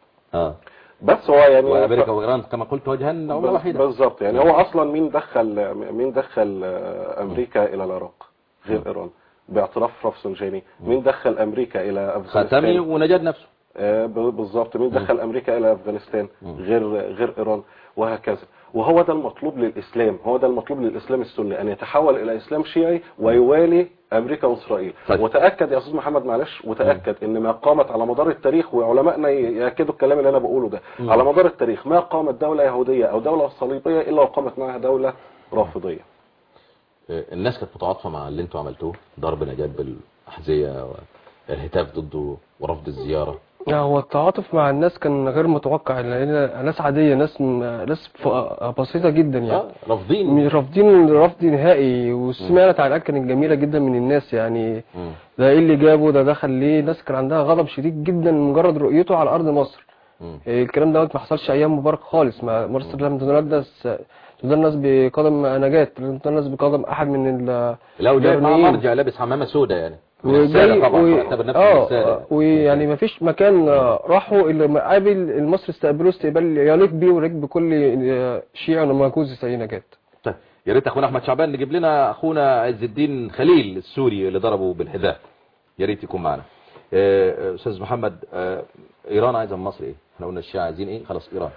Speaker 4: اه
Speaker 7: بس هو يعني
Speaker 4: وامريكا وايران كما قلت وجهان عمله واحده
Speaker 7: بالظبط يعني هو اصلا مين دخل مين دخل آه، امريكا الى العراق غير ايران باعتراف رفسنجاني مين دخل امريكا الى
Speaker 4: خاتمي
Speaker 7: افغانستان
Speaker 4: ونجد نفسه
Speaker 7: آه، ب- بالظبط مين دخل امريكا الى افغانستان غير غير ايران وهكذا وهو ده المطلوب للاسلام هو ده المطلوب للاسلام السني ان يتحول الى اسلام شيعي ويوالي امريكا واسرائيل
Speaker 4: طيب.
Speaker 7: وتاكد يا استاذ محمد معلش وتاكد ان ما قامت على مدار التاريخ وعلمائنا ي- ياكدوا الكلام اللي انا بقوله ده على مدار التاريخ ما قامت دوله يهوديه او دوله صليبيه الا وقامت معها دوله رافضيه
Speaker 4: آه، الناس كانت متعاطفة مع اللي انتوا عملتوه ضرب نجاة بالأحذية والهتاف ضده ورفض الزيارة
Speaker 6: لا، هو التعاطف مع الناس كان غير متوقع لان ناس عاديه ناس ناس ف- بسيطه جدا يعني
Speaker 4: آه، رافضين
Speaker 6: مش رافضين رفض نهائي وسمعنا تعليقات كانت جميله جدا من الناس يعني
Speaker 4: مم.
Speaker 6: ده ايه اللي جابه ده دخل ليه ناس كان عندها غضب شديد جدا من مجرد رؤيته على ارض مصر
Speaker 4: مم.
Speaker 6: إيه الكلام دوت ما حصلش ايام مبارك خالص ما مصر لم تدنس تدنس بقدم نجاة لم تدنس بقدم احد من ال
Speaker 4: لو جاي مع
Speaker 6: جرنيين.
Speaker 4: مرجع لابس حمامة سوداء يعني من
Speaker 6: وجاي
Speaker 4: السادة طبعا
Speaker 6: و...
Speaker 4: يعتبر نفسه من
Speaker 6: اه
Speaker 4: السادة
Speaker 6: ويعني ما فيش مكان آه، راحوا الا ما قابل المصري استقبلوه استقبال يليق بيه ويليق بكل آه، شيعي ومجوز سيدنا نجاة
Speaker 4: طيب يا ريت اخونا احمد شعبان نجيب لنا اخونا عز الدين خليل السوري اللي ضربه بالحذاء يا ريت يكون معنا آه، آه، استاذ محمد آه، ايران عايزه من مصر ايه احنا قلنا الشيعة عايزين ايه خلاص ايران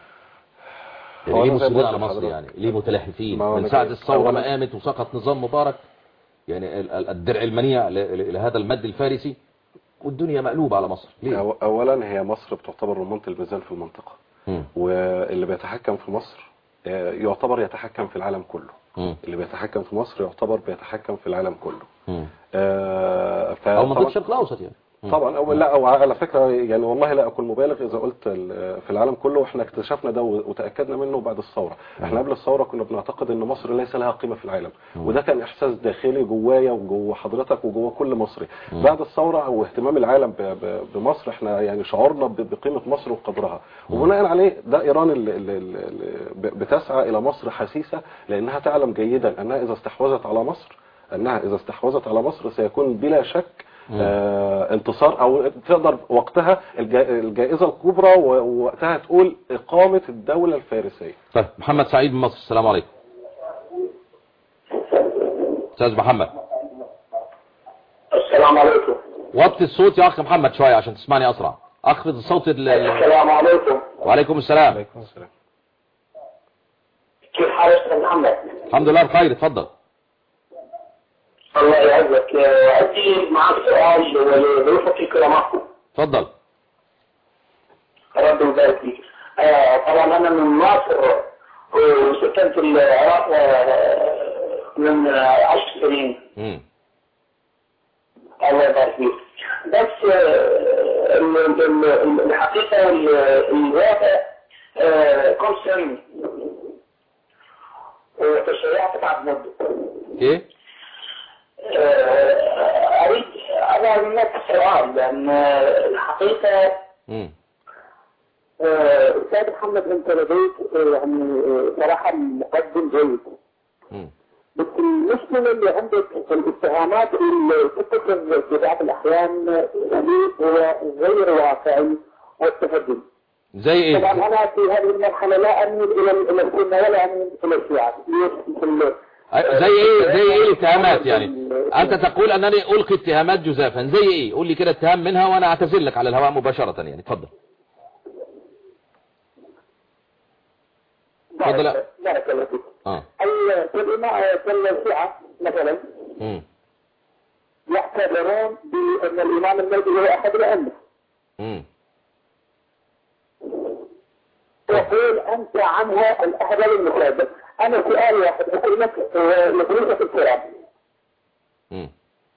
Speaker 4: يعني
Speaker 7: هو
Speaker 4: ليه
Speaker 7: أنا زي ما
Speaker 4: مصرين
Speaker 7: قلت
Speaker 4: على مصر
Speaker 7: لحضرتك.
Speaker 4: يعني ليه متلهفين
Speaker 7: ما هو
Speaker 4: من
Speaker 7: أنا
Speaker 4: ساعة
Speaker 7: جاي.
Speaker 4: الثورة ما
Speaker 7: أولاً-
Speaker 4: قامت وسقط نظام مبارك يعني ال- ال- الدرع المنيع ل- ل- لهذا المد الفارسي والدنيا مقلوبة على مصر ليه؟
Speaker 7: أو- اولا هي مصر بتعتبر رمانة الميزان في المنطقة
Speaker 4: مم.
Speaker 7: واللي بيتحكم في مصر آه، يعتبر يتحكم في العالم كله
Speaker 4: مم.
Speaker 7: اللي بيتحكم في مصر يعتبر بيتحكم في العالم كله
Speaker 4: مم.
Speaker 7: آه،
Speaker 4: او منطقة
Speaker 7: فطبعا
Speaker 4: الشرق الاوسط يعني مم.
Speaker 7: طبعا أو لا او على فكره يعني والله لا اكون مبالغ اذا قلت ال- في العالم كله واحنا اكتشفنا ده وتاكدنا منه بعد الثوره احنا قبل الثوره كنا بنعتقد ان مصر ليس لها قيمه في العالم وده كان احساس داخلي جوايا وجوه حضرتك وجوه كل مصري بعد الثوره واهتمام العالم ب- ب- بمصر احنا يعني شعرنا ب- بقيمه مصر وقدرها وبناء عليه ده ايران اللي, اللي, اللي ب- بتسعى الى مصر حسيسه لانها تعلم جيدا انها اذا استحوذت على مصر انها اذا استحوذت على مصر سيكون بلا شك آه انتصار او تقدر وقتها الجا- الجائزه الكبرى و- ووقتها تقول اقامه الدوله الفارسيه
Speaker 4: طيب محمد سعيد من مصر السلام عليكم استاذ محمد
Speaker 8: السلام عليكم
Speaker 4: وطي الصوت يا اخ محمد شويه عشان تسمعني اسرع اخفض الصوت ال- ال-
Speaker 8: السلام عليكم
Speaker 4: وعليكم السلام
Speaker 7: عليكم السلام
Speaker 8: كيف حالك استاذ محمد؟
Speaker 4: الحمد لله بخير اتفضل
Speaker 8: الله يعزك آه، عندي معك سؤال ولضيوفك الكرام
Speaker 4: اتفضل
Speaker 8: ربنا يبارك فيك آه، طبعا انا من مصر وسكنت العراق آه، من آه، عشر سنين
Speaker 4: مم.
Speaker 8: الله يبارك فيك بس آه، ال- ال- ال- الحقيقه وال- الواقع آه، كنت سني وتشريعت بعد مده
Speaker 4: ايه
Speaker 8: آه، اريد انا منك سؤال لان آه، الحقيقه
Speaker 4: مم.
Speaker 8: آه، استاذ محمد انت لديك آه، يعني آه، صراحه مقدم جيد
Speaker 4: مم.
Speaker 8: بس المشكله اللي عندك الاتهامات اللي تتخذ في بعض الاحيان يعني هو غير واقعي والتهدم
Speaker 4: زي ايه
Speaker 8: طبعا انا في هذه المرحله لا اميل الى الى السنه ولا اميل الى الشيعه مثل
Speaker 4: أي- زي ايه زي ايه الاتهامات يعني انت تقول انني القي اتهامات جزافا زي ايه قول لي كده اتهام منها وانا اعتذر لك على الهواء مباشرة يعني اتفضل تفضل.
Speaker 8: بارك بارك الله فيك
Speaker 4: اه
Speaker 8: ال- في الإمام- في الشيعة مثلا
Speaker 4: مم.
Speaker 8: يعتبرون بأن الإمام المهدي هو أحد الأئمة
Speaker 4: مم.
Speaker 8: يقول أنت عنها الأهبل المكذب أنا سؤال واحد أقول لك آه، لضيوفك الكرام
Speaker 4: مم.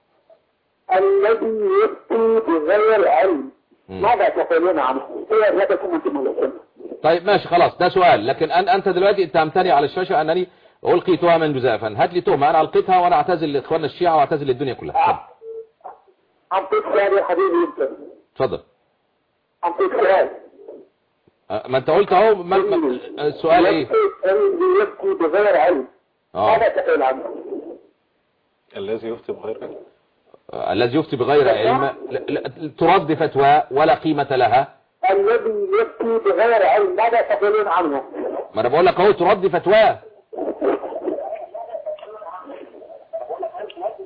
Speaker 8: الذي يفتي بغير علم
Speaker 4: مم.
Speaker 8: ماذا تقولون عنه؟ هو هدفكم أنتم الأسلام
Speaker 4: طيب ماشي خلاص ده سؤال لكن أن انت دلوقتي اتهمتني على الشاشة انني القي تهما جزافا هات لي تهمة انا القيتها وانا اعتذر لاخواننا الشيعة واعتذر للدنيا كلها اتفضل.
Speaker 8: أعطيك سؤال يا حبيبي أنت
Speaker 4: اتفضل
Speaker 8: أعطيك سؤال
Speaker 4: أه، ما انت قلت اهو ما- ما- السؤال ايه
Speaker 8: الذي يفتي بغير علم ماذا
Speaker 4: اه
Speaker 8: تقول عنه؟
Speaker 7: الذي يفتي بغير علم
Speaker 4: آه، الذي يفتي بغير علم لا- لا- ترد فتوى ولا قيمة لها
Speaker 8: الذي يفتي بغير علم ماذا تقولون عنه؟
Speaker 4: ما انا بقول لك اهو ترد فتوى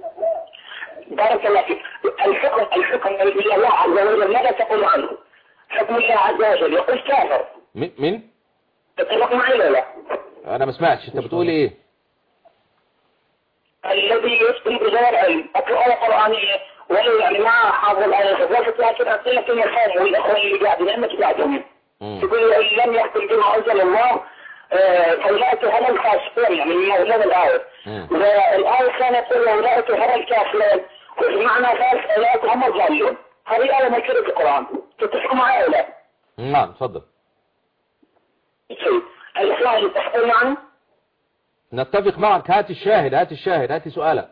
Speaker 8: بارك الله فيك الحكم الحكم الذي الله عز وجل ماذا تقول عنه؟ حكم الله عز وجل يقول كافر
Speaker 4: مين مين
Speaker 8: تتفق معي ولا لا؟
Speaker 4: انا ما سمعتش انت بتقول ايه
Speaker 8: الذي يفتي بغير علم القراءة القرآنية ولا يعني ما حافظ الآية فقلت لكن أعطينا كلمة خير والأخوان اللي قاعدين لما تقعدون
Speaker 4: مم.
Speaker 8: تقول إن لم يحكم بما أنزل الله آه، فأولئك هم الفاسقون يعني من مولد الآية
Speaker 4: مم.
Speaker 8: والآية كانت تقول أولئك هم الكافرون معنى ذلك أولئك هم الضالون هذه آية مذكورة في القرآن تتفق معي أو لا؟
Speaker 4: نعم تفضل
Speaker 8: طيب. الإخوان يتفقون معي؟
Speaker 4: نتفق معك هات الشاهد هات الشاهد هات سؤالك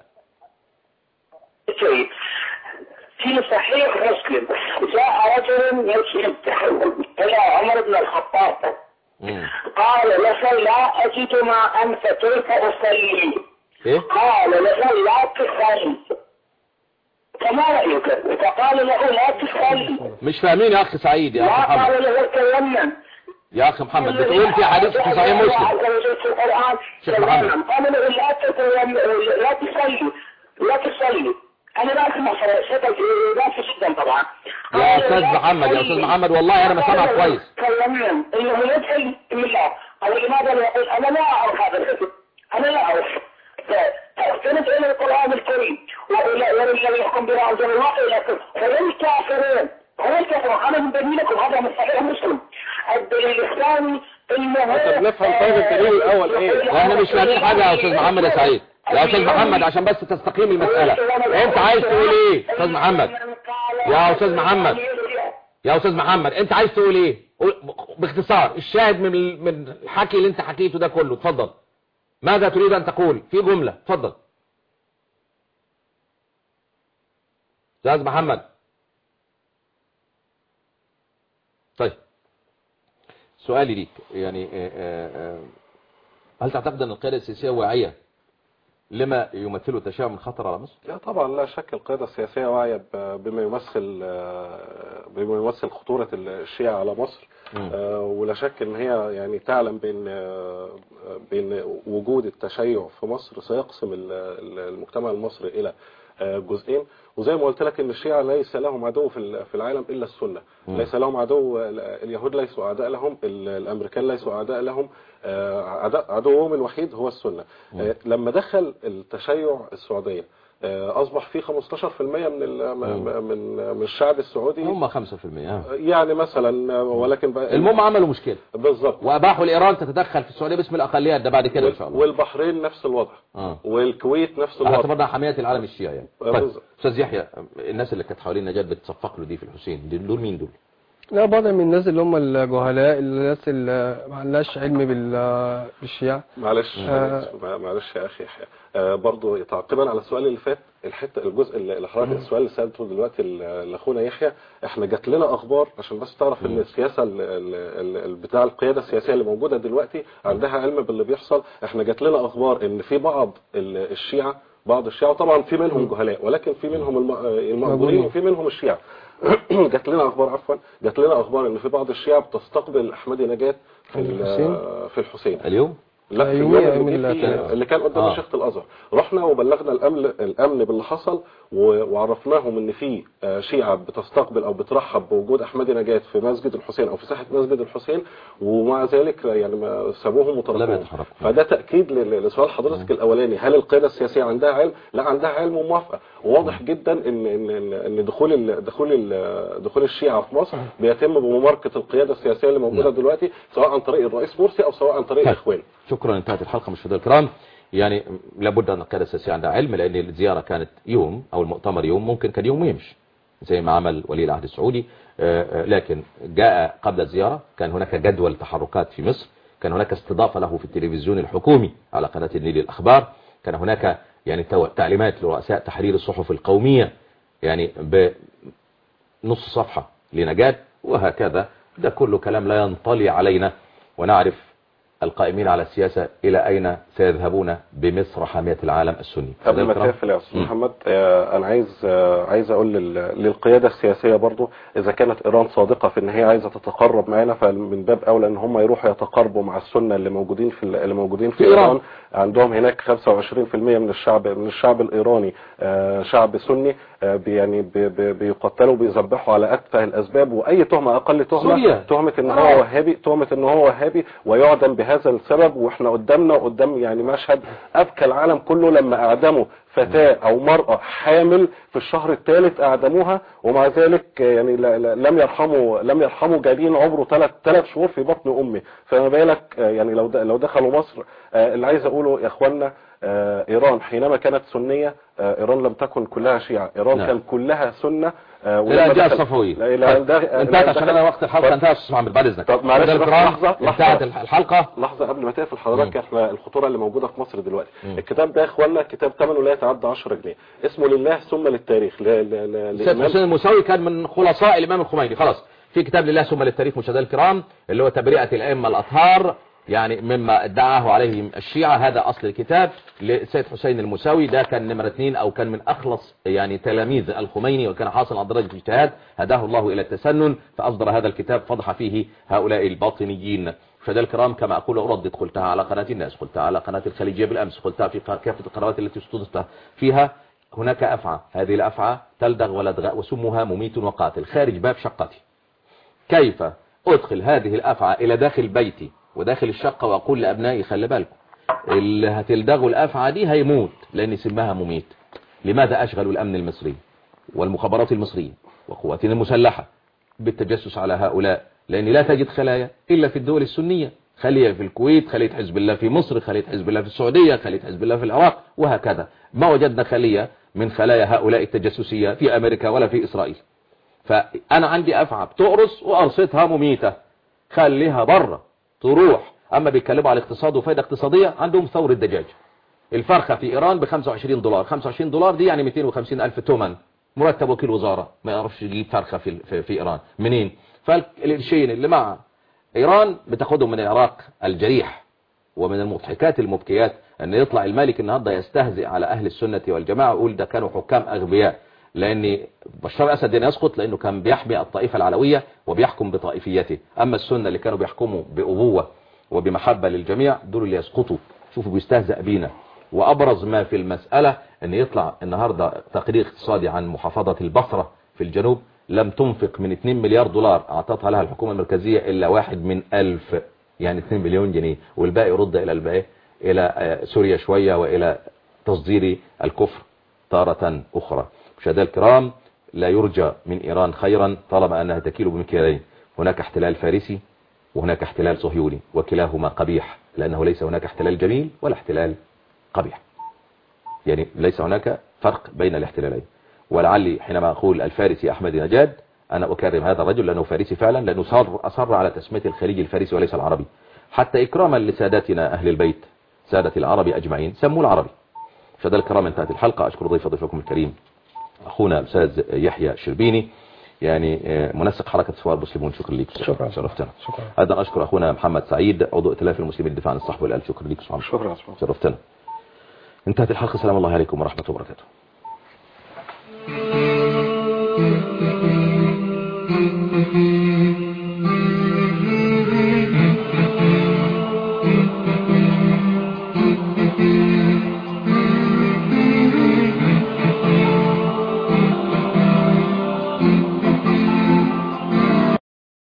Speaker 8: طيب في صحيح مسلم جاء رجل يسلم إلى عمر بن الخطاب
Speaker 4: مم.
Speaker 8: قال لكي لا أجد ماء فكيف أصلي
Speaker 4: ايه
Speaker 8: قال لكي لا تصلي فما رأيك فقال له لا تصلي
Speaker 4: مش فاهمين يا اخي سعيد يا
Speaker 8: لا
Speaker 4: اخي محمد
Speaker 8: قال له تيمم
Speaker 4: يا اخي محمد بتقول في حديث في صحيح
Speaker 8: الله
Speaker 4: مسلم
Speaker 8: عز وجل في القرآن
Speaker 4: شيخ محمد.
Speaker 8: تيمم. قال له لا تتيمم لا تصلي لا تصلي انا لا اسمع صوتك لا في جدا طبعا
Speaker 4: يا استاذ محمد يا استاذ محمد والله انا ما سامعك كويس
Speaker 8: تيمم انه يدخل من الله او لماذا لا يقول انا لا اعرف هذا الحكم انا لا اعرف فاستند الى القران الكريم والى الذي يحكم بما انزل الله اليكم فللكافرين هو الكافرون انا من دليلكم هذا من صحيح مسلم الدليل الثاني انه
Speaker 7: طب نفهم طيب الدليل الأول إيه؟
Speaker 4: واحنا مش فاهمين حاجة يا استاذ محمد يا سعيد يا استاذ محمد عشان بس تستقيم المسألة انت عايز تقول ايه استاذ محمد يا أستاذ محمد. يا استاذ محمد انت عايز تقول ايه قول- باختصار الشاهد من ال- من الحكي اللي انت حكيته ده كله اتفضل ماذا تريد ان تقول في جملة اتفضل استاذ محمد طيب سؤالي ليك يعني آه، آه، آه، هل تعتقد ان القيادة السياسية واعية لما يمثله تشاؤم من خطر على مصر
Speaker 7: لا طبعا لا شك القيادة السياسية واعية ب- بما يمثل آه، بما يمثل خطورة الشيعة على مصر
Speaker 4: مم.
Speaker 7: آه، ولا شك ان هي يعني تعلم بان آه، بان وجود التشيع في مصر سيقسم ال- ال- المجتمع المصري الى آه، جزئين وزي ما قلت لك ان الشيعة ليس لهم عدو في ال- في العالم الا السنة
Speaker 4: مم.
Speaker 7: ليس لهم عدو اليهود ليسوا اعداء لهم ال- الامريكان ليسوا اعداء لهم آه، عداء- عدوهم الوحيد هو السنة آه، لما دخل التشيع السعودية آه، اصبح في 15% من ال- من من من الشعب السعودي
Speaker 4: هم 5% آه.
Speaker 7: يعني مثلا ولكن بقى
Speaker 4: المهم عملوا مشكلة
Speaker 7: بالظبط
Speaker 4: واباحوا لايران تتدخل في السعوديه باسم الاقليات ده بعد كده ان شاء الله
Speaker 7: والبحرين نفس الوضع
Speaker 4: اه
Speaker 7: والكويت نفس
Speaker 4: على
Speaker 7: الوضع
Speaker 4: اعتبارنا حمايه العالم الشيعي يعني
Speaker 7: آه،
Speaker 4: طيب
Speaker 7: بالظبط.
Speaker 4: استاذ يحيى الناس اللي كانت حوالين نجاة بتصفق له دي في الحسين دول دول مين دول
Speaker 6: لا بعض من الناس اللي هم الجهلاء الناس اللي ما عندهاش علم بال- بالشيعة
Speaker 7: معلش
Speaker 6: آه.
Speaker 7: مع- معلش يا اخي يحيى آه، برضو تعقيبا على السؤال اللي فات الحته الجزء اللي اللي حضرتك السؤال اللي سالته دلوقتي ل- لاخونا يحيى احنا جات لنا اخبار عشان بس تعرف ان السياسه ال- ال- ال- بتاع القياده السياسيه اللي موجوده دلوقتي عندها علم باللي بيحصل احنا جات لنا اخبار ان في بعض ال- الشيعه بعض الشيعه طبعا في منهم جهلاء ولكن في منهم الم- المقبولين وفي منهم الشيعه جات لنا اخبار عفوا جات لنا اخبار ان في بعض الشيعه بتستقبل احمدي نجاه في ال-
Speaker 6: الحسين؟
Speaker 7: في الحسين
Speaker 4: اليوم
Speaker 7: لا في
Speaker 6: يوميا
Speaker 7: اليوم اللي,
Speaker 6: من
Speaker 7: جه فيه-
Speaker 6: ال-
Speaker 7: اللي كان قدام
Speaker 4: آه.
Speaker 7: مشيخة الازهر رحنا وبلغنا الامن الامن باللي حصل و- وعرفناهم ان في آه، شيعة بتستقبل او بترحب بوجود احمدي نجاة في مسجد الحسين او في ساحة مسجد الحسين ومع ذلك يعني ما سابوهم
Speaker 4: لم
Speaker 7: وتركوهم
Speaker 4: يتحركوا.
Speaker 7: فده تاكيد لل- لسؤال حضرتك الاولاني هل القياده السياسيه عندها علم لا عندها علم وموافقه وواضح جدا ان ان ان, إن دخول ال دخول ال دخول الشيعة في مصر بيتم بمماركه القياده السياسيه اللي موجوده
Speaker 4: نعم.
Speaker 7: دلوقتي سواء عن طريق الرئيس مرسي او سواء عن طريق
Speaker 4: طيب.
Speaker 7: الاخوان
Speaker 4: شكرا انتهت الحلقه مشاهدينا الكرام يعني لابد ان القياده السياسيه عندها علم لان الزياره كانت يوم او المؤتمر يوم ممكن كان يوم ويمشي زي ما عمل ولي العهد السعودي آه، آه، لكن جاء قبل الزياره كان هناك جدول تحركات في مصر كان هناك استضافه له في التلفزيون الحكومي على قناه النيل الاخبار كان هناك يعني تو- تعليمات لرؤساء تحرير الصحف القوميه يعني بنص صفحه لنجاة وهكذا ده كله كلام لا ينطلي علينا ونعرف القائمين على السياسة إلى أين سيذهبون بمصر حامية العالم السني
Speaker 7: قبل ما
Speaker 4: الكرام؟
Speaker 7: تقفل يا استاذ
Speaker 4: مم.
Speaker 7: محمد آه، انا عايز آه، عايز اقول لل- للقياده السياسيه برضو اذا كانت ايران صادقه في ان هي عايزه تتقرب معانا فمن باب اولى ان هم يروحوا يتقاربوا مع السنه اللي موجودين في ال- اللي موجودين في,
Speaker 4: في إيران.
Speaker 7: ايران عندهم هناك 25% من الشعب من الشعب الايراني آه، شعب سني آه، بي- يعني بي- بي- بيقتلوا وبيذبحوا على اتفه الاسباب واي تهمه اقل تهمه
Speaker 4: سوريا.
Speaker 7: تهمه ان
Speaker 4: آه.
Speaker 7: هو وهابي تهمه ان هو وهابي ويعدم بهذا السبب واحنا قدامنا قدام يعني مشهد ابكى العالم كله لما اعدموا فتاه او مراه حامل في الشهر الثالث اعدموها ومع ذلك آه، يعني لا- لا- لم يرحموا لم يرحموا جنين عمره ثلاث ثلاث شهور في بطن امه فما بالك آه، يعني لو د- لو دخلوا مصر آه، اللي عايز اقوله يا اخوانا آه، ايران حينما كانت سنيه آه، ايران لم تكن كلها شيعه ايران
Speaker 4: نعم.
Speaker 7: كان كلها سنه آه،
Speaker 4: الى
Speaker 7: ولما
Speaker 4: الجهه
Speaker 7: دخل-
Speaker 4: الصفويه
Speaker 7: لا لا
Speaker 4: طيب.
Speaker 7: ده-
Speaker 4: انتهت
Speaker 7: لا
Speaker 4: عشان
Speaker 7: دخل-
Speaker 4: انا وقت الحلقه
Speaker 7: طب-
Speaker 4: انتهى يا استاذ محمد بعد اذنك
Speaker 7: طب معلش
Speaker 4: بدل
Speaker 7: بس
Speaker 4: الكرام،
Speaker 7: لحظة- لحظة.
Speaker 4: انتهت الحلقه
Speaker 7: لحظة قبل ما تقفل حضرتك احنا الخطورة اللي موجودة في مصر دلوقتي
Speaker 4: مم.
Speaker 7: الكتاب ده يا اخوانا كتاب ثمنه لا يتعدى 10 جنيه اسمه لله ثم للتاريخ ل... ل... ل...
Speaker 4: سيد
Speaker 7: لإمام-
Speaker 4: حسين المساوي كان من خلصاء الامام الخميني خلاص في كتاب لله ثم للتاريخ مشاهدينا الكرام اللي هو تبرئه الائمه الاطهار يعني مما ادعاه عليهم الشيعة هذا اصل الكتاب لسيد حسين المساوي ده كان نمرة اثنين او كان من اخلص يعني تلاميذ الخميني وكان حاصل على درجة اجتهاد هداه الله الى التسنن فاصدر هذا الكتاب فضح فيه هؤلاء الباطنيين مشاهدينا الكرام كما اقول اردد قلتها على قناة الناس قلتها على قناة الخليجية بالامس قلتها في كافة القنوات التي استضفت فيها هناك افعى هذه الافعى تلدغ ولدغ وسمها مميت وقاتل خارج باب شقتي كيف ادخل هذه الافعى الى داخل بيتي وداخل الشقة واقول لابنائي خلي بالكم اللي هتلدغوا الافعى دي هيموت لان سمها مميت لماذا اشغل الامن المصري والمخابرات المصرية وقواتنا المسلحة بالتجسس على هؤلاء لان لا تجد خلايا الا في الدول السنية خلية في الكويت خلية حزب الله في مصر خلية حزب الله في السعودية خلية حزب الله في العراق وهكذا ما وجدنا خلية من خلايا هؤلاء التجسسية في امريكا ولا في اسرائيل فانا عندي افعى بتقرص وقرصتها مميتة خليها بره تروح اما بيتكلموا على الاقتصاد وفايدة اقتصادية عندهم ثور الدجاج الفرخة في ايران ب 25 دولار 25 دولار دي يعني 250 الف تومن مرتب وكيل وزارة ما يعرفش يجيب فرخة في, في, في ايران منين فالقرشين اللي مع ايران بتاخدهم من العراق الجريح ومن المضحكات المبكيات ان يطلع الملك النهارده يستهزئ على اهل السنة والجماعة ويقول ده كانوا حكام اغبياء لان بشار الاسد يسقط لانه كان بيحمي الطائفة العلوية وبيحكم بطائفيته اما السنة اللي كانوا بيحكموا بابوة وبمحبة للجميع دول اللي يسقطوا شوفوا بيستهزأ بينا وابرز ما في المسألة ان يطلع النهاردة تقرير اقتصادي عن محافظة البصرة في الجنوب لم تنفق من 2 مليار دولار اعطتها لها الحكومة المركزية الا واحد من الف يعني 2 مليون جنيه والباقي يرد الى الباقي الى سوريا شوية والى تصدير الكفر تارة اخرى مشاهدينا الكرام لا يرجى من ايران خيرا طالما انها تكيل بمكيالين هناك احتلال فارسي وهناك احتلال صهيوني وكلاهما قبيح لانه ليس هناك احتلال جميل ولا احتلال قبيح يعني ليس هناك فرق بين الاحتلالين ولعلي حينما أقول الفارسي أحمد نجاد أنا أكرم هذا الرجل لأنه فارسي فعلا لأنه صار أصر على تسمية الخليج الفارسي وليس العربي حتى إكراما لساداتنا أهل البيت سادة العربي أجمعين سموا العربي شهد الكرام انتهت الحلقة أشكر ضيف ضيفكم الكريم أخونا الأستاذ يحيى شربيني يعني منسق حركة سوار مسلمون شكرا لك
Speaker 6: شكرا.
Speaker 4: شرفتنا
Speaker 6: شكرا.
Speaker 4: أيضا أشكر أخونا محمد سعيد عضو ائتلاف المسلمين للدفاع عن الصحب والألف شكرا لك
Speaker 7: شكرا
Speaker 4: شرفتنا انتهت الحلقة سلام الله عليكم ورحمة الله وبركاته